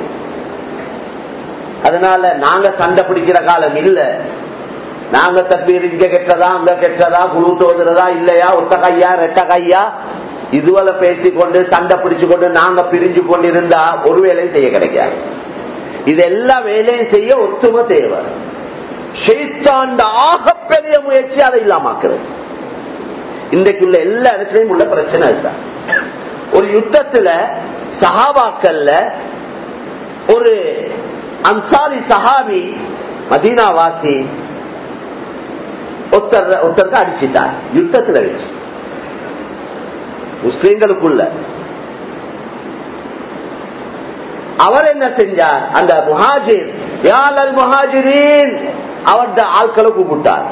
அதனால நாங்க சண்டை பிடிக்கிற காலம் இல்ல நாங்க தப்பீர் இங்க கெட்டதா அங்க கெட்டதா குழு தோதுறதா இல்லையா ஒத்த கையா ரெட்ட கையா இதுவரை பேசிக்கொண்டு சண்டை பிடிச்சு கொண்டு நாங்க பிரிஞ்சு கொண்டு இருந்தா ஒரு வேலையும் செய்ய கிடைக்காது இது எல்லா வேலையும் செய்ய ஒத்துமை தேவை ஷெய்தாண்ட ஆகப்பெரிய முயற்சி அதை இல்லாமக்கிறது இன்றைக்குள்ள எல்லா இடத்துலயும் உள்ள பிரச்சனை இதுதான் ஒரு யுத்தத்துல சஹாபாக்கல்ல ஒரு அன்சாரி சஹாபி மதீனாவாசி ஒருத்தர் ஒருத்தருக்கு அடிச்சிட்டார் யுத்தத்துல வச்சு முஸ்லிம்களுக்குள்ள அவர் என்ன செஞ்சார் அந்த முஹாஜிர் யாழல் முஹாஜிரின் அவருடைய ஆட்களை கூப்பிட்டார்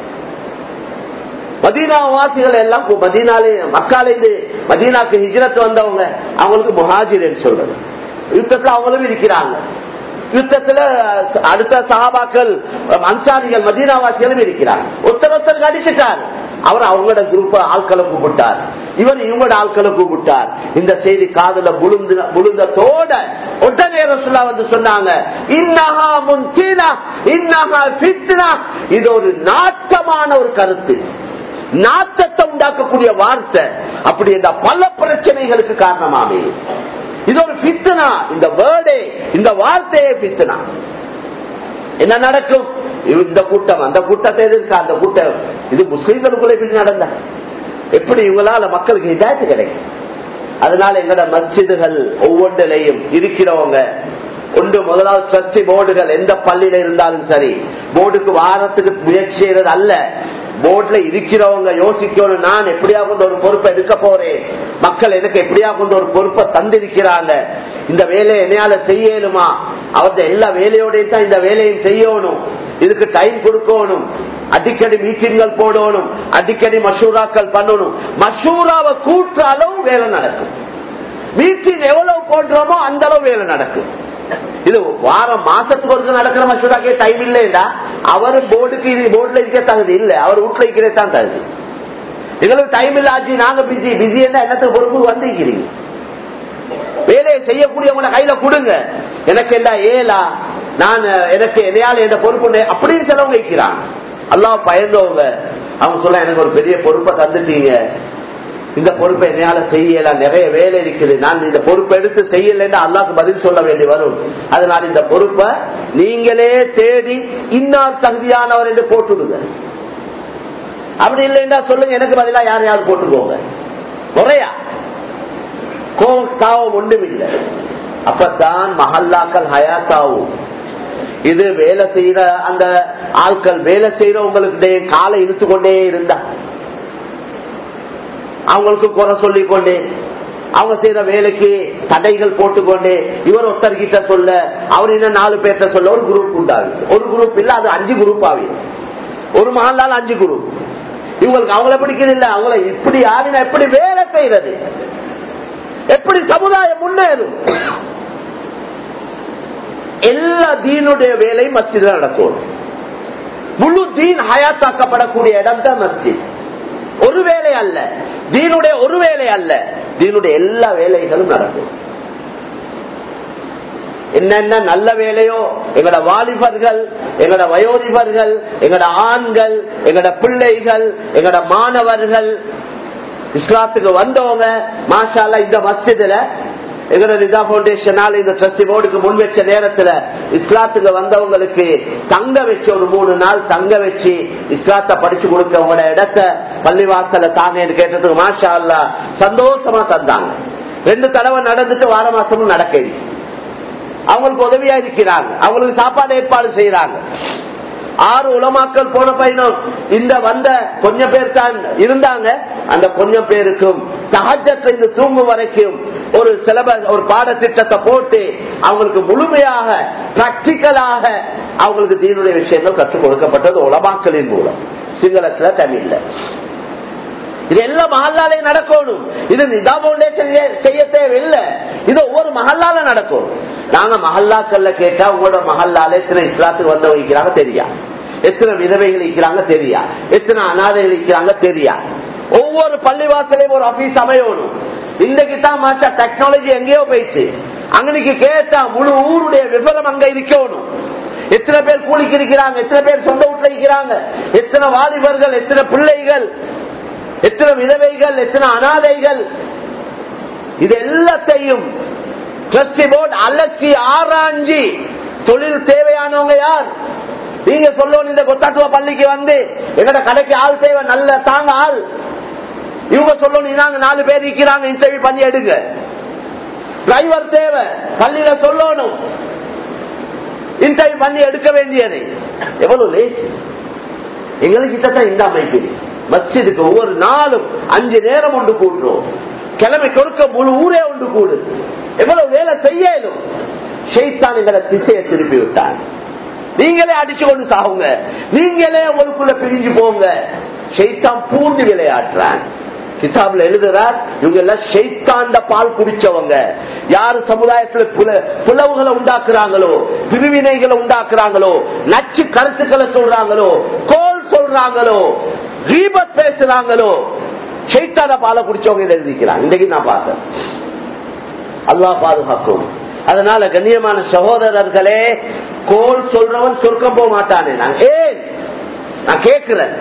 மதீனா வாசிகள் எல்லாம் கு- மதீனாலே மக்கால இது மதீனாக்கு ஹிஜ்ரத் வந்தவங்க அவங்களுக்கு முஹாஜிர் சொல்றது யுத்தத்துல அவங்களும் இருக்கிறாங்க யுத்தத்துல அடுத்த சஹாபாக்கள் அன்சாரிகள் மதீனாவாசிகளும் இருக்கிறாங்க ஒருத்தர் ஒருத்தருக்கு அடிச்சுட்டார் அவர் அவங்களோட குரூப் ஆட்களை கூப்பிட்டார் இவர் இவங்களோட ஆட்களை கூப்பிட்டார் இந்த செய்தி காதுல புழுந்து புழுந்தத்தோட உடனே ரசுல்லா வந்து சொன்னாங்க இன்னஹா முன்தீனா இன்னஹா ஃபித்னா இது ஒரு நாட்டமான ஒரு கருத்து நாட்டத்தை உண்டாக்கக்கூடிய வார்த்தை அப்படி என்ற பல பிரச்சனைகளுக்கு காரணமாமே இது ஒரு பித்தனா இந்த வேர்டே இந்த வார்த்தையே பித்தனா என்ன நடக்கும் இந்த கூட்டம் அந்த கூட்டத்தை எதிர்க்க அந்த கூட்டம் இது முஸ்லீம்களுக்குள்ள எப்படி நடந்த எப்படி இவங்களால மக்களுக்கு இதாச்சு கிடைக்கும் அதனால எங்களோட மஸ்ஜிதுகள் ஒவ்வொன்றிலையும் இருக்கிறவங்க ஒன்று முதலாவது ட்ரஸ்டி போர்டுகள் எந்த பள்ளியில இருந்தாலும் சரி போர்டுக்கு வாரத்துக்கு முயற்சி செய்யறது அல்ல போர்ட்ல இருக்கிறவங்க யோசிக்கணும் நான் எப்படியா கொண்டு ஒரு பொறுப்பை எடுக்க போறேன் மக்கள் எனக்கு எப்படியா கொண்டு ஒரு பொறுப்பை தந்திருக்கிறாங்க இந்த வேலையை என்னையால செய்யலுமா அவர்த எல்லா வேலையோடையும் தான் இந்த வேலையும் செய்யணும் இதுக்கு டைம் கொடுக்கணும் அடிக்கடி மீட்டிங்கள் போடணும் அடிக்கடி மஷூராக்கள் பண்ணணும் மஷூராவை கூட்டுற அளவு வேலை நடக்கும் மீட்டிங் எவ்வளவு போடுறோமோ அந்த அளவு வேலை நடக்கும் இது வாரம் மாசத்துக்கு ஒரு நடக்கிற மசூராக்கே டைம் இல்லைடா அவர் போர்டுக்கு இது போர்டுல இருக்க தகுதி இல்ல அவர் வீட்டுல இருக்கிறே தான் தகுதி எங்களுக்கு டைம் இல்ல ஆச்சு நாங்க பிஸி பிஸி என்ன என்னத்துக்கு பொறுப்பு வந்திருக்கிறீங்க வேலையை செய்யக்கூடியவங்க கையில கொடுங்க எனக்கு என்ன ஏலா நான் எனக்கு என்னையால எந்த பொறுப்பு இல்லை அப்படின்னு சிலவங்க வைக்கிறான் அல்லாஹ் பயந்தவங்க அவங்க சொல்ல எனக்கு ஒரு பெரிய பொறுப்பை தந்துட்டீங்க இந்த பொறுப்பை என்னால செய்யல நிறைய வேலை இருக்குது நான் இந்த பொறுப்பை எடுத்து செய்யலன்னு அல்லாக்கு பதில் சொல்ல வேண்டி வரும் அதனால இந்த பொறுப்பை நீங்களே தேடி இன்னார் தகுதியானவர் என்று போட்டுடுங்க அப்படி இல்லைன்னா சொல்லுங்க எனக்கு பதிலா யாரையாவது போட்டுக்கோங்க முறையா கோவம் காவம் ஒன்றும் இல்லை அப்பத்தான் மஹல்லாக்கள் ஹயாத்தாவும் இது வேலை செய்யற அந்த ஆட்கள் வேலை செய்யறவங்களுக்கு காலை இழுத்து கொண்டே இருந்தா அவங்களுக்கு குறை சொல்லிக் கொண்டே அவங்க செய்யற வேலைக்கு தடைகள் போட்டுக்கொண்டே இவர் ஒருத்தர்கிட்ட சொல்ல அவர் இன்னும் நாலு பேர்த்த சொல்ல ஒரு குரூப் உண்டாகுது ஒரு குரூப் இல்ல அது அஞ்சு குரூப் ஆகுது ஒரு மகளால் அஞ்சு குரூப் இவங்களுக்கு அவங்கள பிடிக்கிறது இல்ல அவங்கள இப்படி யாருன்னா எப்படி வேலை செய்யறது எப்படி சமுதாயம் முன்னேறும் எல்லா தீனுடைய வேலையும் மஸ்ஜித்ல நடக்கும் முழு தீன் ஹயாத்தாக்கப்படக்கூடிய இடம் தான் மஸ்ஜித் ஒரு வேலை அல்ல தீனுடைய ஒரு வேலை அல்ல தீனுடைய எல்லா வேலைகளும் நடக்கும் என்னென்ன நல்ல வேலையோ எங்கட வாலிபர்கள் எங்கட வயோதிபர்கள் எங்கட ஆண்கள் எங்கட பிள்ளைகள் எங்கட மாணவர்கள் இஸ்லாத்துக்கு வந்தவங்க மாஷால இந்த மஸ்ஜிதுல எங்கட நிதா பவுண்டேஷனால இந்த ட்ரஸ்டி போர்டுக்கு முன் வச்ச நேரத்துல இஸ்லாத்துக்கு வந்தவங்களுக்கு தங்க வச்சு ஒரு மூணு நாள் தங்க வச்சு இஸ்லாத்தை படிச்சு கொடுக்க உங்களோட இடத்த பள்ளிவாசல தாங்கன்னு கேட்டதுக்கு மாஷா அல்லா சந்தோஷமா தந்தாங்க ரெண்டு தடவை நடந்துட்டு வார மாசமும் நடக்கடி அவங்களுக்கு உதவியா இருக்கிறாங்க அவங்களுக்கு சாப்பாடு ஏற்பாடு செய்யறாங்க ஆறு உலமாக்கள் போன பயணம் இந்த வந்த கொஞ்சம் பேர் தான் இருந்தாங்க அந்த கொஞ்சம் பேருக்கும் சகஜத்தை இந்த தூங்கும் வரைக்கும் ஒரு சிலபஸ் ஒரு பாடத்திட்டத்தை போட்டு அவங்களுக்கு முழுமையாக பிராக்டிக்கலாக அவங்களுக்கு தீனுடைய விஷயங்கள் கற்றுக் கொடுக்கப்பட்டது உலமாக்களின் மூலம் சிங்களத்துல தமிழ்ல இது எல்லாம் மஹல்லாலே நடக்கணும் இது நிதா பவுண்டேஷன் செய்ய தேவையில்லை இது ஒவ்வொரு மஹல்லால நடக்கும் நாங்க மஹல்லாக்கள்ல கேட்டா உங்களோட மஹல்லால எத்தனை இஸ்லாத்துக்கு வந்து வைக்கிறாங்க தெரியா எத்தனை விதவைகள் இருக்கிறாங்க தெரியா எத்தனை அனாதைகள் இருக்கிறாங்க தெரியா ஒவ்வொரு பள்ளிவாசலையும் ஒரு ஆபீஸ் அமையணும் இன்னைக்கு தான் மாச்சா டெக்னாலஜி எங்கேயோ போயிடுச்சு அங்கனைக்கு கேட்டா முழு ஊருடைய விவரம் அங்க இருக்கணும் எத்தனை பேர் கூலிக்கு இருக்கிறாங்க எத்தனை பேர் சொந்த வீட்டுல இருக்கிறாங்க எத்தனை வாலிபர்கள் எத்தனை பிள்ளைகள் எத்தனை விதவைகள் எத்தனை அனாதைகள் இது எல்லாத்தையும் ட்ரஸ்டி போர்டு அலசி ஆராய்ஞ்சி தொழில் தேவையானவங்க யார் நீங்க சொல்லணும் இந்த கொத்தாட்டுவா பள்ளிக்கு வந்து எங்கட கடைக்கு ஆள் தேவை நல்ல தாங்க ஆள் இவங்க சொல்லணும் நாங்க நாலு பேர் இருக்கிறாங்க இன்டர்வியூ பண்ணி எடுங்க டிரைவர் தேவை பள்ளியில சொல்லணும் இன்டர்வியூ பண்ணி எடுக்க வேண்டியது எவ்வளவு லேட் எங்களுக்கு கிட்டத்தான் இந்த அமைப்பு மஸ்ஜிதுக்கு ஒவ்வொரு நாளும் அஞ்சு நேரம் ஒன்று கூடுறோம் கிழமை கொடுக்க முழு ஊரே ஒன்று கூடு எவ்வளவு வேலை செய்யலும் ஷெய்தான் எங்களை திசையை திருப்பி விட்டான் நீங்களே அடிச்சு கொண்டு சாகுங்க நீங்களே உங்களுக்குள்ள பிரிஞ்சு போங்க ஷெய்தான் பூண்டு விளையாடுறான் கிதாப்ல எழுதுறார் இவங்க எல்லாம் ஷெய்தாண்ட பால் குடிச்சவங்க யாரு சமுதாயத்துல புலவுகளை உண்டாக்குறாங்களோ பிரிவினைகளை உண்டாக்குறாங்களோ நச்சு கருத்துக்களை சொல்றாங்களோ கோல் சொல்றாங்களோ ரீபத் பேசுறாங்களோ ஷெய்தான பாலை குடிச்சவங்க இதை எழுதிக்கிறாங்க இன்றைக்கு நான் பார்த்தேன் அல்லா பாதுகாக்கும் அதனால கண்ணியமான சகோதரர்களே கோல் சொல்றவன் சொர்க்கம் போக மாட்டானே நான் ஏன் நான் கேட்கிறேன்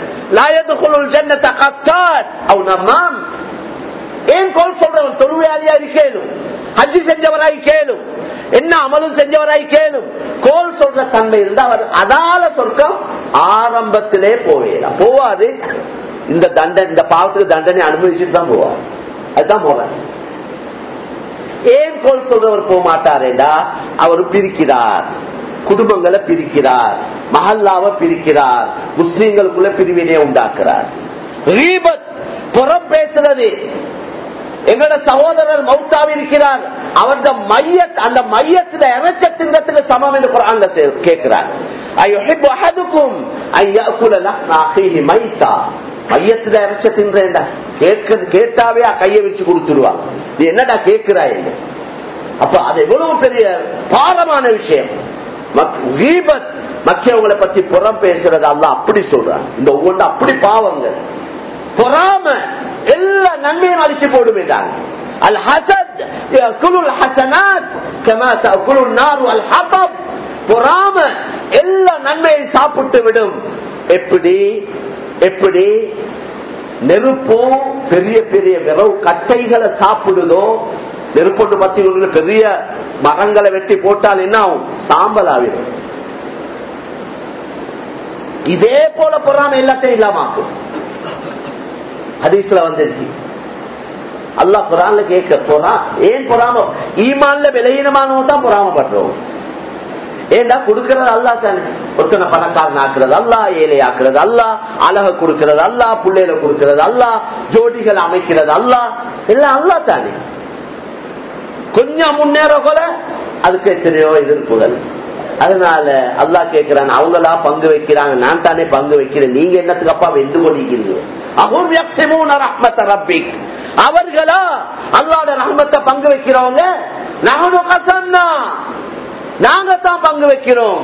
ஏன் கோல் சொல்றவன் தொழுவையாளியா இருக்கேனும் ஹஜ்ஜி செஞ்சவராய் கேளும் என்ன அமலும் செஞ்சவராய் கேளும் கோல் சொல்ற தன்மை இருந்தா அவர் அதால சொர்க்கம் ஆரம்பத்திலே போவேலாம் போவாது இந்த தண்டனை இந்த பாவத்துக்கு தண்டனை அனுபவிச்சுட்டு தான் போவார் அதுதான் போவார் ஏன் கோல் சொல்றவர் போக மாட்டாரேடா அவர் பிரிக்கிறார் குடும்பங்களை பிரிக்கிறார் மஹல்லாவை பிரிக்கிறார் முஸ்லீம்களுக்குள்ள பிரிவினை உண்டாக்குறார் ரீபத் புறம் பேசுறது எங்களோட சகோதரர் மௌத்தாவி இருக்கிறார் அவரது மையத் அந்த மையத்துல இறைச்ச திங்கத்துக்கு சமம் என்று குரான்ல கேட்கிறார் மையத்துல இறைச்ச தின்றேன்டா கேட்க கேட்டாவே கையை வச்சு கொடுத்துருவாங்க நீ என்னடா கேட்கிறாய் அப்ப அது எவ்வளவு பெரிய பாரமான விஷயம் மக்கியவங்களை பத்தி புறம் பேசுறது அல்ல அப்படி சொல்றான் இந்த ஒவ்வொன்று அப்படி பாவங்க பொறாம எல்லா நன்மையும் அழிச்சு போடுவேன் அல் ஹசத் குலுல் ஹசனாத் கமா குலுல் நார் அல் ஹபப் பொறாம எல்லா நன்மையை சாப்பிட்டு விடும் எப்படி எப்படி நெருப்பு பெரிய பெரிய விரவு கட்டைகளை சாப்பிடுதோ நெருப்பொண்டு பத்தி பெரிய மரங்களை வெட்டி போட்டால் என்ன ஆகும் சாம்பல் ஆகிடும் இதே போல பொறாம எல்லாத்தையும் இல்லாமாக்கும் ஹதீஸ்ல வந்துருச்சு அல்லா குரான்ல கேட்க போறா ஏன் பொறாம ஈமான்ல விலையினமானவங்க தான் பொறாமப்படுறோம் ஏண்டா கொடுக்கறது அல்லா தானே ஒருத்தனை பணக்காரன் ஆக்குறது அல்லா ஏழை ஆக்குறது அல்லா அழக கொடுக்கறது அல்லா புள்ளையில கொடுக்கறது அல்லா ஜோடிகள் அமைக்கிறது அல்லா எல்லாம் அல்லா தானே கொஞ்சம் முன்னேற கூட அதுக்கு எத்தனையோ எதிர்ப்புகள் அதனால அல்லா கேட்கிறான் அவங்களா பங்கு வைக்கிறாங்க நான் தானே பங்கு வைக்கிறேன் நீங்க என்னத்துக்கு அப்பா வெந்து கொண்டிருக்கிறீங்க அவர்களா அல்லாட ரஹ்மத்தை பங்கு வைக்கிறவங்க நானும் கசன்னா நாங்க தான் பங்கு வைக்கிறோம்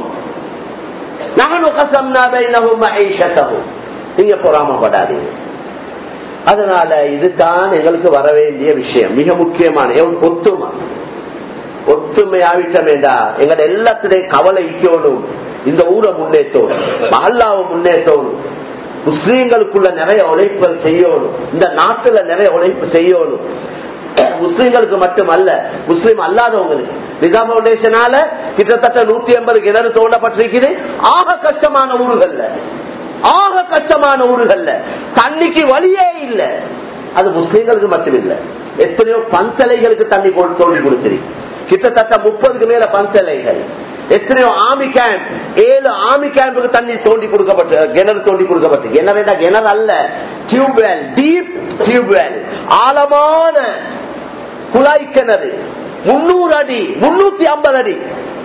நகனு கசம்னா பைனஹும் மஈஷத்தஹும் நீங்க பொறாமப்படாதீங்க அதனால இதுதான் எங்களுக்கு வர வேண்டிய விஷயம் மிக முக்கியமான எவ்வ- ஒத்துமை ஒத்துமை ஆவிட்ட வேண்டாம் எங்கட எல்லாத்துடைய கவலை இக்கணும் இந்த ஊரை முன்னேற்றணும் மஹல்லாவை முன்னேற்றணும் முஸ்லீம்களுக்குள்ள நிறைய உழைப்புகள் செய்யணும் இந்த நாட்டுல நிறைய உழைப்பு செய்யணும் முஸ்லீம்களுக்கு மட்டுமல்ல முஸ்லீம் அல்லாதவங்களுக்கு நிசாம் பவுண்டேஷனால கிட்டத்தட்ட நூத்தி எண்பது கிணறு தோண்டப்பட்டிருக்குது ஆக கஷ்டமான ஊர்கள்ல ஆக கஷ்டமான ஊர்கள்ல தண்ணிக்கு வழியே இல்ல அது முஸ்லீம்களுக்கு மட்டுமில்ல எத்தனையோ பஞ்சலைகளுக்கு தண்ணி போட்டு தோண்டி கொடுத்திருக்கு கிட்டத்தட்ட முப்பதுக்கு மேல பஞ்சலைகள் எத்தனையோ ஆமி கேம்ப் ஏழு ஆமி கேம்புக்கு தண்ணி தோண்டி கொடுக்கப்பட்டு கிணறு தோண்டி கொடுக்கப்பட்டு கிணறு கிணறு அல்ல டியூப்வெல் டீப் டியூப்வெல் ஆழமான குழாய் கிணறு முன்னூறு அடி முன்னூத்தி ஐம்பது அடி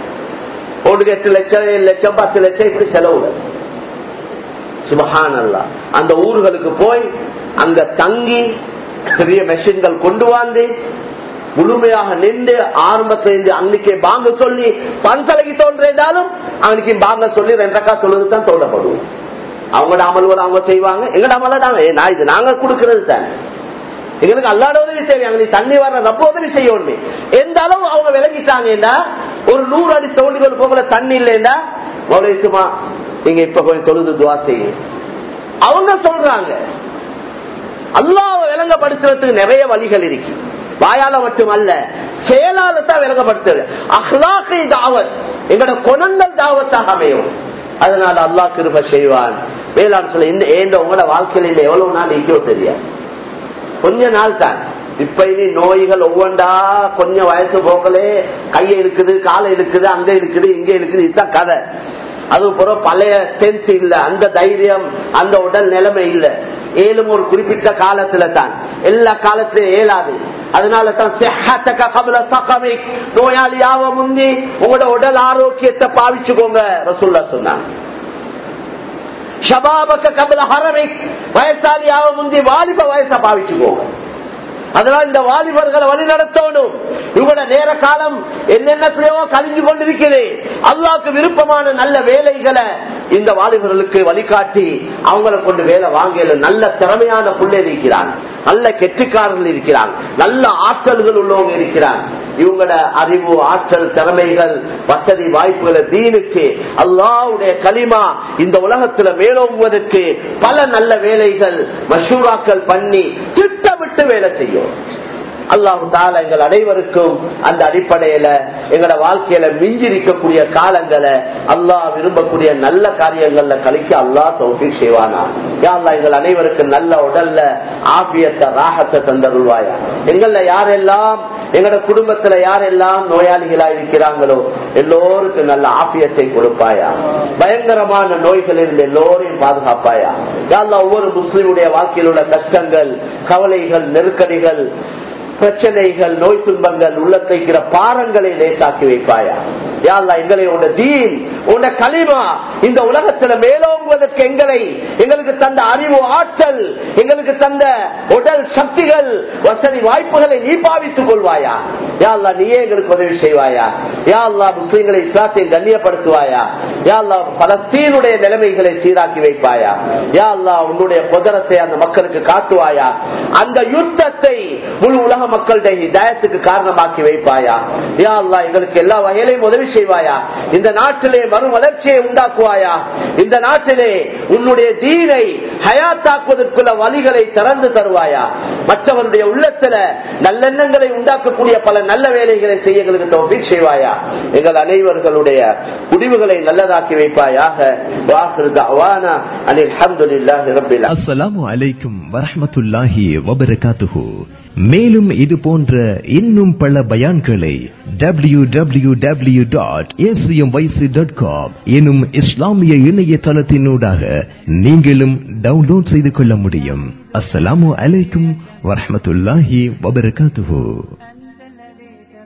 ஒரு எட்டு லட்சம் ஏழு லட்சம் பத்து லட்சம் இப்படி செலவு சுபஹானல்லா அந்த ஊர்களுக்கு போய் அங்க தங்கி பெரிய மெஷின்கள் கொண்டு வந்து முழுமையாக நின்று ஆரம்பத்திலிருந்து அன்னைக்கு பாங்க சொல்லி பன்சலைக்கு தோன்றாலும் அவனுக்கு பாங்க சொல்லி ரெண்டக்கா சொல்லுறது தான் தோண்டப்படும் அவங்களோட அமல்கள் அவங்க செய்வாங்க எங்கட அமலாடாங்க நான் இது நாங்க கொடுக்கறது தான் எங்களுக்கு அல்லாட உதவி செய்வாங்க நீ தண்ணி வர ரப்ப உதவி செய்யணும் எந்த அளவு அவங்க விளங்கிட்டாங்கன்னா ஒரு நூறு அடி தோண்டிகள் போகல தண்ணி இல்லைன்னா சும்மா நீங்க இப்ப கொஞ்சம் தொழுது துவா செய்யுங்க அவங்க சொல்றாங்க அல்லாஹ் விளங்கப்படுத்துறதுக்கு நிறைய வழிகள் இருக்கு வாயால மட்டுமல்ல செயலால தான் விளங்கப்படுத்துறது அஹ்லாக்கை தாவத் எங்களோட குணங்கள் தாவத்தாக அமையும் அதனால அல்லாஹ் கிருப செய்வான் வேளாண் சொல்ல இந்த ஏண்ட உங்களோட வாழ்க்கையில இந்த எவ்வளவு நாள் இருக்கோ தெரியாது கொஞ்ச நாள் தான் இப்ப இனி நோய்கள் ஒவ்வொன்றா கொஞ்சம் வயசு போகலே கையை இருக்குது காலை இருக்குது அங்க இருக்குது இங்க இருக்குது இதுதான் கதை அது பிறகு பழைய ஸ்ட்ரென்த் இல்ல அந்த தைரியம் அந்த உடல் நிலைமை இல்ல ஏழும் ஒரு குறிப்பிட்ட காலத்துல தான் எல்லா காலத்திலும் ஏலாது அதனால தான் சிஹத்தக கபல சகமிக் நோயாளியாவ முந்தி உங்களோட உடல் ஆரோக்கியத்தை பாவிச்சுக்கோங்க ரசூல்லா சொன்னாங்க ஷபாபக்க கபல ஹரமிக் வயசாலியாவ முந்தி வாலிப வயசை பாவிச்சுக்கோங்க அதனால இந்த வாலிபர்களை வழி நடத்தணும் இவங்களோட நேர காலம் என்னென்னத்தையோ கழிஞ்சு கொண்டிருக்கிறது அல்லாவுக்கு விருப்பமான நல்ல வேலைகளை இந்த வாலிபர்களுக்கு வழிகாட்டி அவங்களை கொண்டு வேலை வாங்கல நல்ல திறமையான புள்ளை இருக்கிறாங்க நல்ல கெட்டிக்காரர்கள் இருக்கிறாங்க நல்ல ஆற்றல்கள் உள்ளவங்க இருக்கிறாங்க இவங்களோட அறிவு ஆற்றல் திறமைகள் வசதி வாய்ப்புகளை தீனுக்கு அல்லாவுடைய களிமா இந்த உலகத்துல மேலோங்குவதற்கு பல நல்ல வேலைகள் மஷூராக்கள் பண்ணி திட்டமிட்டு வேலை செய்யும் அல்லாஹு தால எங்கள் அனைவருக்கும் அந்த அடிப்படையில எங்களோட வாழ்க்கையில மிஞ்சி இருக்கக்கூடிய காலங்களை அல்லாஹ் விரும்பக்கூடிய நல்ல காரியங்கள்ல கழிக்க அல்லாஹ் தோஃபி செய்வானா யா அல்லாஹ் எங்கள் அனைவருக்கும் நல்ல உடல்ல ஆபியத்தை ராகத்தை தந்தருள்வாயா எங்கள யாரெல்லாம் எங்களோட குடும்பத்துல யாரெல்லாம் நோயாளிகளா இருக்கிறாங்களோ எல்லோருக்கும் நல்ல ஆபியத்தை கொடுப்பாயா பயங்கரமான நோய்களில் இருந்து எல்லோரையும் பாதுகாப்பாயா யா அல்லாஹ் ஒவ்வொரு முஸ்லிமுடைய வாழ்க்கையில் உள்ள கஷ்டங்கள் கவலைகள் நெருக்கடிகள் பிரச்சனைகள் நோய் துன்பங்கள் உள்ளத்தைக்கிற பாரங்களை லேசாக்கி வைப்பாயா யாழ்லா எங்களை உன்ன தீன் உன்ன களிமா இந்த உலகத்துல மேலோங்குவதற்கு எங்களை எங்களுக்கு தந்த அறிவு ஆற்றல் எங்களுக்கு தந்த உடல் சக்திகள் வசதி வாய்ப்புகளை நீ பாவித்துக் கொள்வாயா யாழ்லா நீயே எங்களுக்கு உதவி செய்வாயா யாழ்லா முஸ்லீம்களை இஸ்லாத்தை கண்ணியப்படுத்துவாயா யாழ்லா பலஸ்தீனுடைய நிலைமைகளை சீராக்கி வைப்பாயா யாழ்லா உன்னுடைய புதரத்தை அந்த மக்களுக்கு காட்டுவாயா அந்த யுத்தத்தை முழு உலக மக்களுடைய ஹிதாயத்துக்கு காரணமாக்கி வைப்பாயா யா அல்லா எங்களுக்கு எல்லா வகையிலையும் உதவி செய்வாயா இந்த நாட்டிலே மறு வளர்ச்சியை உண்டாக்குவாயா இந்த நாட்டிலே உன்னுடைய தீனை ஹயாத்தாக்குவதற்குள்ள வழிகளை திறந்து தருவாயா மற்றவருடைய உள்ளத்துல நல்லெண்ணங்களை உண்டாக்கக்கூடிய பல நல்ல வேலைகளை செய்ய எங்களுக்கு தௌஃபீக் செய்வாயா எங்கள் அனைவர்களுடைய முடிவுகளை நல்லதாக்கி வைப்பாயாக வாஹிர் தஅவானா அனில் ஹம்துலில்லாஹி ரப்பில் ஆலமீன். அஸ்ஸலாமு அலைக்கும் வரஹ்மத்துல்லாஹி வபரகாத்துஹு மேலும் இது போன்ற இன்னும் பல பயான்களை W W W dot dot com எனும் இஸ்லாமிய இணையதளத்தினூடாக நீங்களும் டவுன்லோட் செய்து கொள்ள முடியும் அஸ்ஸலாமு அலைக்கும் வரஹ்மத்துல்லாஹி வபரகாத்துஹு